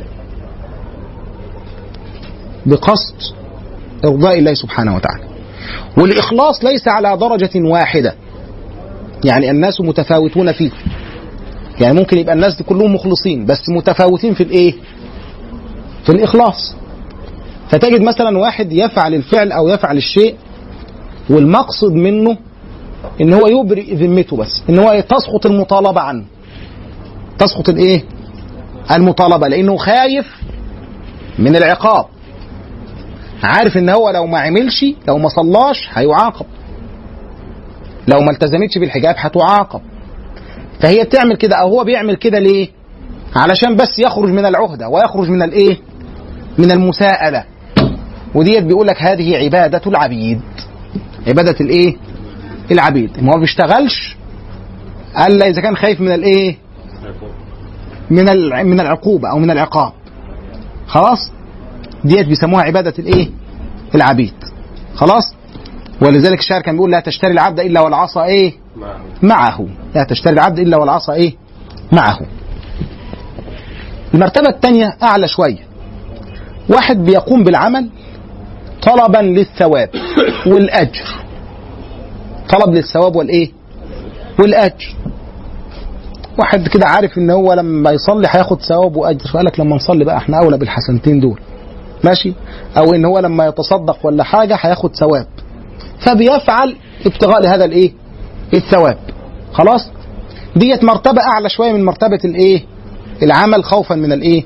بقصد إرضاء الله سبحانه وتعالى والإخلاص ليس على درجة واحدة يعني الناس متفاوتون فيه يعني ممكن يبقى الناس دي كلهم مخلصين بس متفاوتين في الايه في الإخلاص فتجد مثلا واحد يفعل الفعل أو يفعل الشيء والمقصد منه ان هو يبرئ ذمته بس ان هو تسقط المطالبة عنه تسقط الايه المطالبة لانه خايف من العقاب عارف ان هو لو ما عملش لو ما صلاش هيعاقب لو ما التزمتش بالحجاب هتعاقب فهي بتعمل كده او هو بيعمل كده ليه علشان بس يخرج من العهده ويخرج من الايه من المساءله وديت بيقول لك هذه عباده العبيد عباده الايه العبيد ما هو بيشتغلش الا اذا كان خايف من الايه من من العقوبه او من العقاب خلاص ديت بيسموها عبادة الايه العبيد خلاص ولذلك الشاعر كان بيقول لا تشتري العبد الا والعصا ايه معه. معه لا تشتري العبد الا والعصا ايه معه المرتبة الثانية اعلى شوية واحد بيقوم بالعمل طلبا للثواب والاجر طلب للثواب والايه والاجر واحد كده عارف ان هو لما يصلي هياخد ثواب واجر فقال لك لما نصلي بقى احنا اولى بالحسنتين دول ماشي او ان هو لما يتصدق ولا حاجه هياخد ثواب فبيفعل ابتغاء لهذا الايه الثواب خلاص ديت مرتبه اعلى شويه من مرتبه الايه العمل خوفا من الايه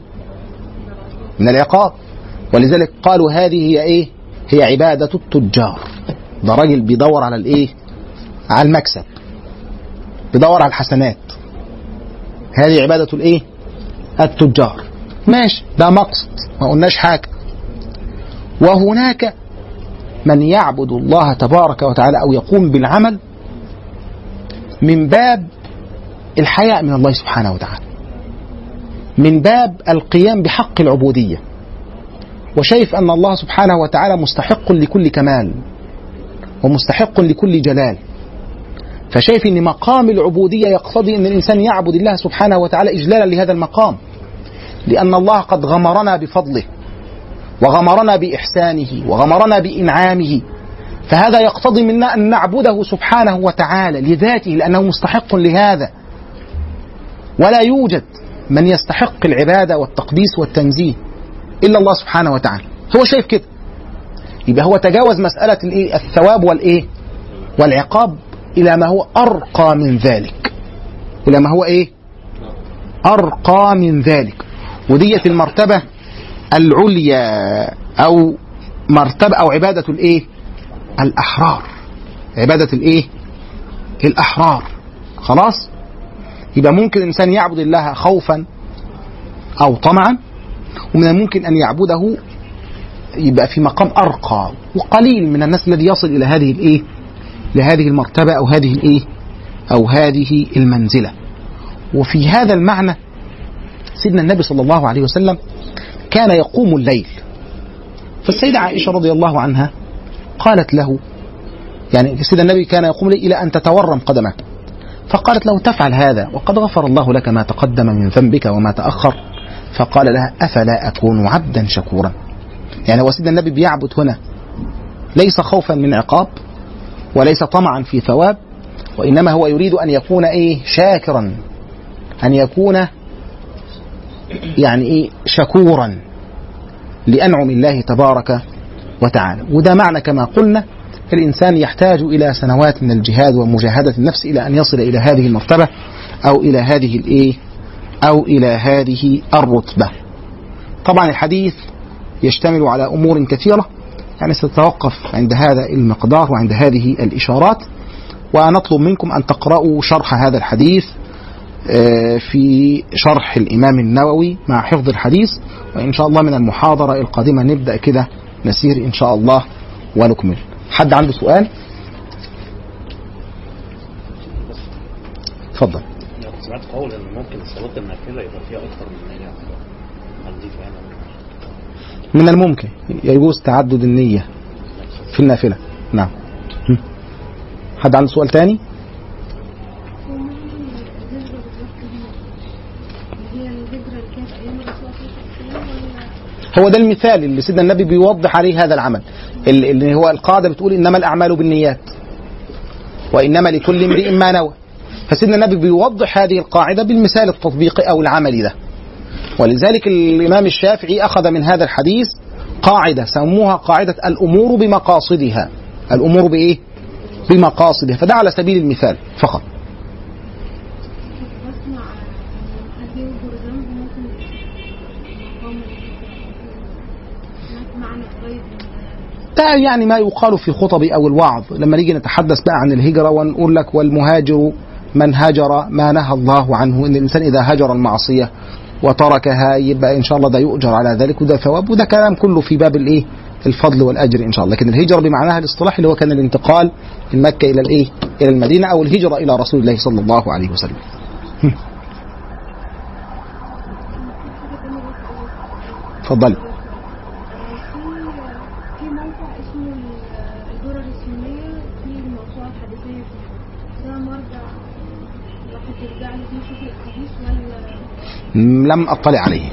من العقاب ولذلك قالوا هذه هي ايه هي عباده التجار ده راجل بيدور على الايه على المكسب بيدور على الحسنات هذه عباده الايه التجار ماشي ده مقصد ما قلناش حاجه وهناك من يعبد الله تبارك وتعالى او يقوم بالعمل من باب الحياء من الله سبحانه وتعالى من باب القيام بحق العبوديه وشايف ان الله سبحانه وتعالى مستحق لكل كمال ومستحق لكل جلال فشايف ان مقام العبوديه يقتضي ان الانسان يعبد الله سبحانه وتعالى اجلالا لهذا المقام لان الله قد غمرنا بفضله وغمرنا باحسانه وغمرنا بانعامه فهذا يقتضي منا ان نعبده سبحانه وتعالى لذاته لانه مستحق لهذا ولا يوجد من يستحق العباده والتقديس والتنزيه الا الله سبحانه وتعالى هو شايف كده يبقى هو تجاوز مساله الايه الثواب والايه والعقاب الى ما هو ارقى من ذلك الى ما هو ايه ارقى من ذلك وديت المرتبه العليا او مرتبه او عباده الايه الاحرار عباده الايه الاحرار خلاص يبقى ممكن الانسان يعبد الله خوفا او طمعا ومن الممكن ان يعبده يبقى في مقام ارقى وقليل من الناس الذي يصل الى هذه الايه لهذه المرتبه او هذه الايه او هذه المنزله وفي هذا المعنى سيدنا النبي صلى الله عليه وسلم كان يقوم الليل فالسيدة عائشة رضي الله عنها قالت له يعني سيدنا النبي كان يقوم الليل إلى أن تتورم قدمه فقالت له تفعل هذا وقد غفر الله لك ما تقدم من ذنبك وما تأخر فقال لها أفلا أكون عبدا شكورا يعني هو سيدنا النبي بيعبد هنا ليس خوفا من عقاب وليس طمعا في ثواب وإنما هو يريد أن يكون إيه شاكرا أن يكون يعني إيه شكورا لأنعم الله تبارك وتعالى وده معنى كما قلنا الإنسان يحتاج إلى سنوات من الجهاد ومجاهدة النفس إلى أن يصل إلى هذه المرتبة أو إلى هذه الإيه أو إلى هذه الرتبة طبعا الحديث يشتمل على أمور كثيرة يعني ستتوقف عند هذا المقدار وعند هذه الإشارات ونطلب منكم أن تقرأوا شرح هذا الحديث في شرح الإمام النووي مع حفظ الحديث وإن شاء الله من المحاضرة القادمة نبدأ كده نسير إن شاء الله ونكمل حد عنده سؤال اتفضل لو سمعت قول ان ممكن الصلاه النافله يبقى فيها اكثر من نيه هل دي فعلا من الممكن يجوز تعدد النية في النافلة نعم هم. حد عنده سؤال تاني هي الهجرة اللي كانت أيام الرسول صلى الله عليه وسلم ولا هو ده المثال اللي سيدنا النبي بيوضح عليه هذا العمل اللي اللي هو القاعدة بتقول إنما الأعمال بالنيات وإنما لكل امرئ ما نوى فسيدنا النبي بيوضح هذه القاعدة بالمثال التطبيقي أو العملي ده ولذلك الإمام الشافعي أخذ من هذا الحديث قاعدة سموها قاعدة الأمور بمقاصدها الأمور بإيه؟ بمقاصدها فده على سبيل المثال فقط كنت بسمع إن حد يجبر ذنب ممكن مقام سمعت معنى قريب من ده يعني ما يقال في خطب أو الوعظ لما نيجي نتحدث بقى عن الهجرة ونقول لك والمهاجر من هجر ما نهى الله عنه إن الإنسان إذا هجر المعصية وتركها يبقى إن شاء الله ده يؤجر على ذلك وده ثواب وده كلام كله في باب الإيه الفضل والأجر إن شاء الله لكن الهجرة بمعناها الاصطلاحي اللي هو كان الانتقال من مكة إلى الإيه إلى المدينة أو الهجرة إلى رسول الله صلى الله عليه وسلم اتفضلي في موقع اسمه الدورة الإسلامية في الموسوعة الحديثية فيه ده مرجع الواحد يرجع له فيه يشوف الأحاديث ولا لم أطلع عليه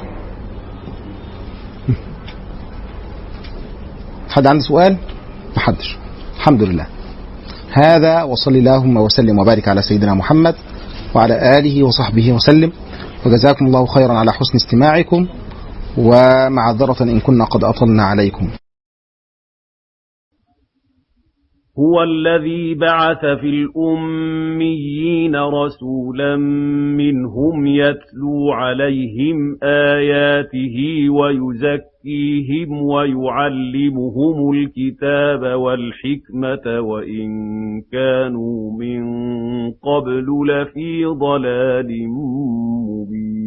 حد عنده سؤال؟ محدش الحمد لله هذا وصلي اللهم وسلم وبارك على سيدنا محمد وعلى آله وصحبه وسلم وجزاكم الله خيرا على حسن استماعكم ومعذرة إن كنا قد أطلنا عليكم هو الذي بعث في الأميين رسولا منهم يتلو عليهم آياته ويزكيهم ويعلمهم الكتاب والحكمة وإن كانوا من قبل لفي ضلال مبين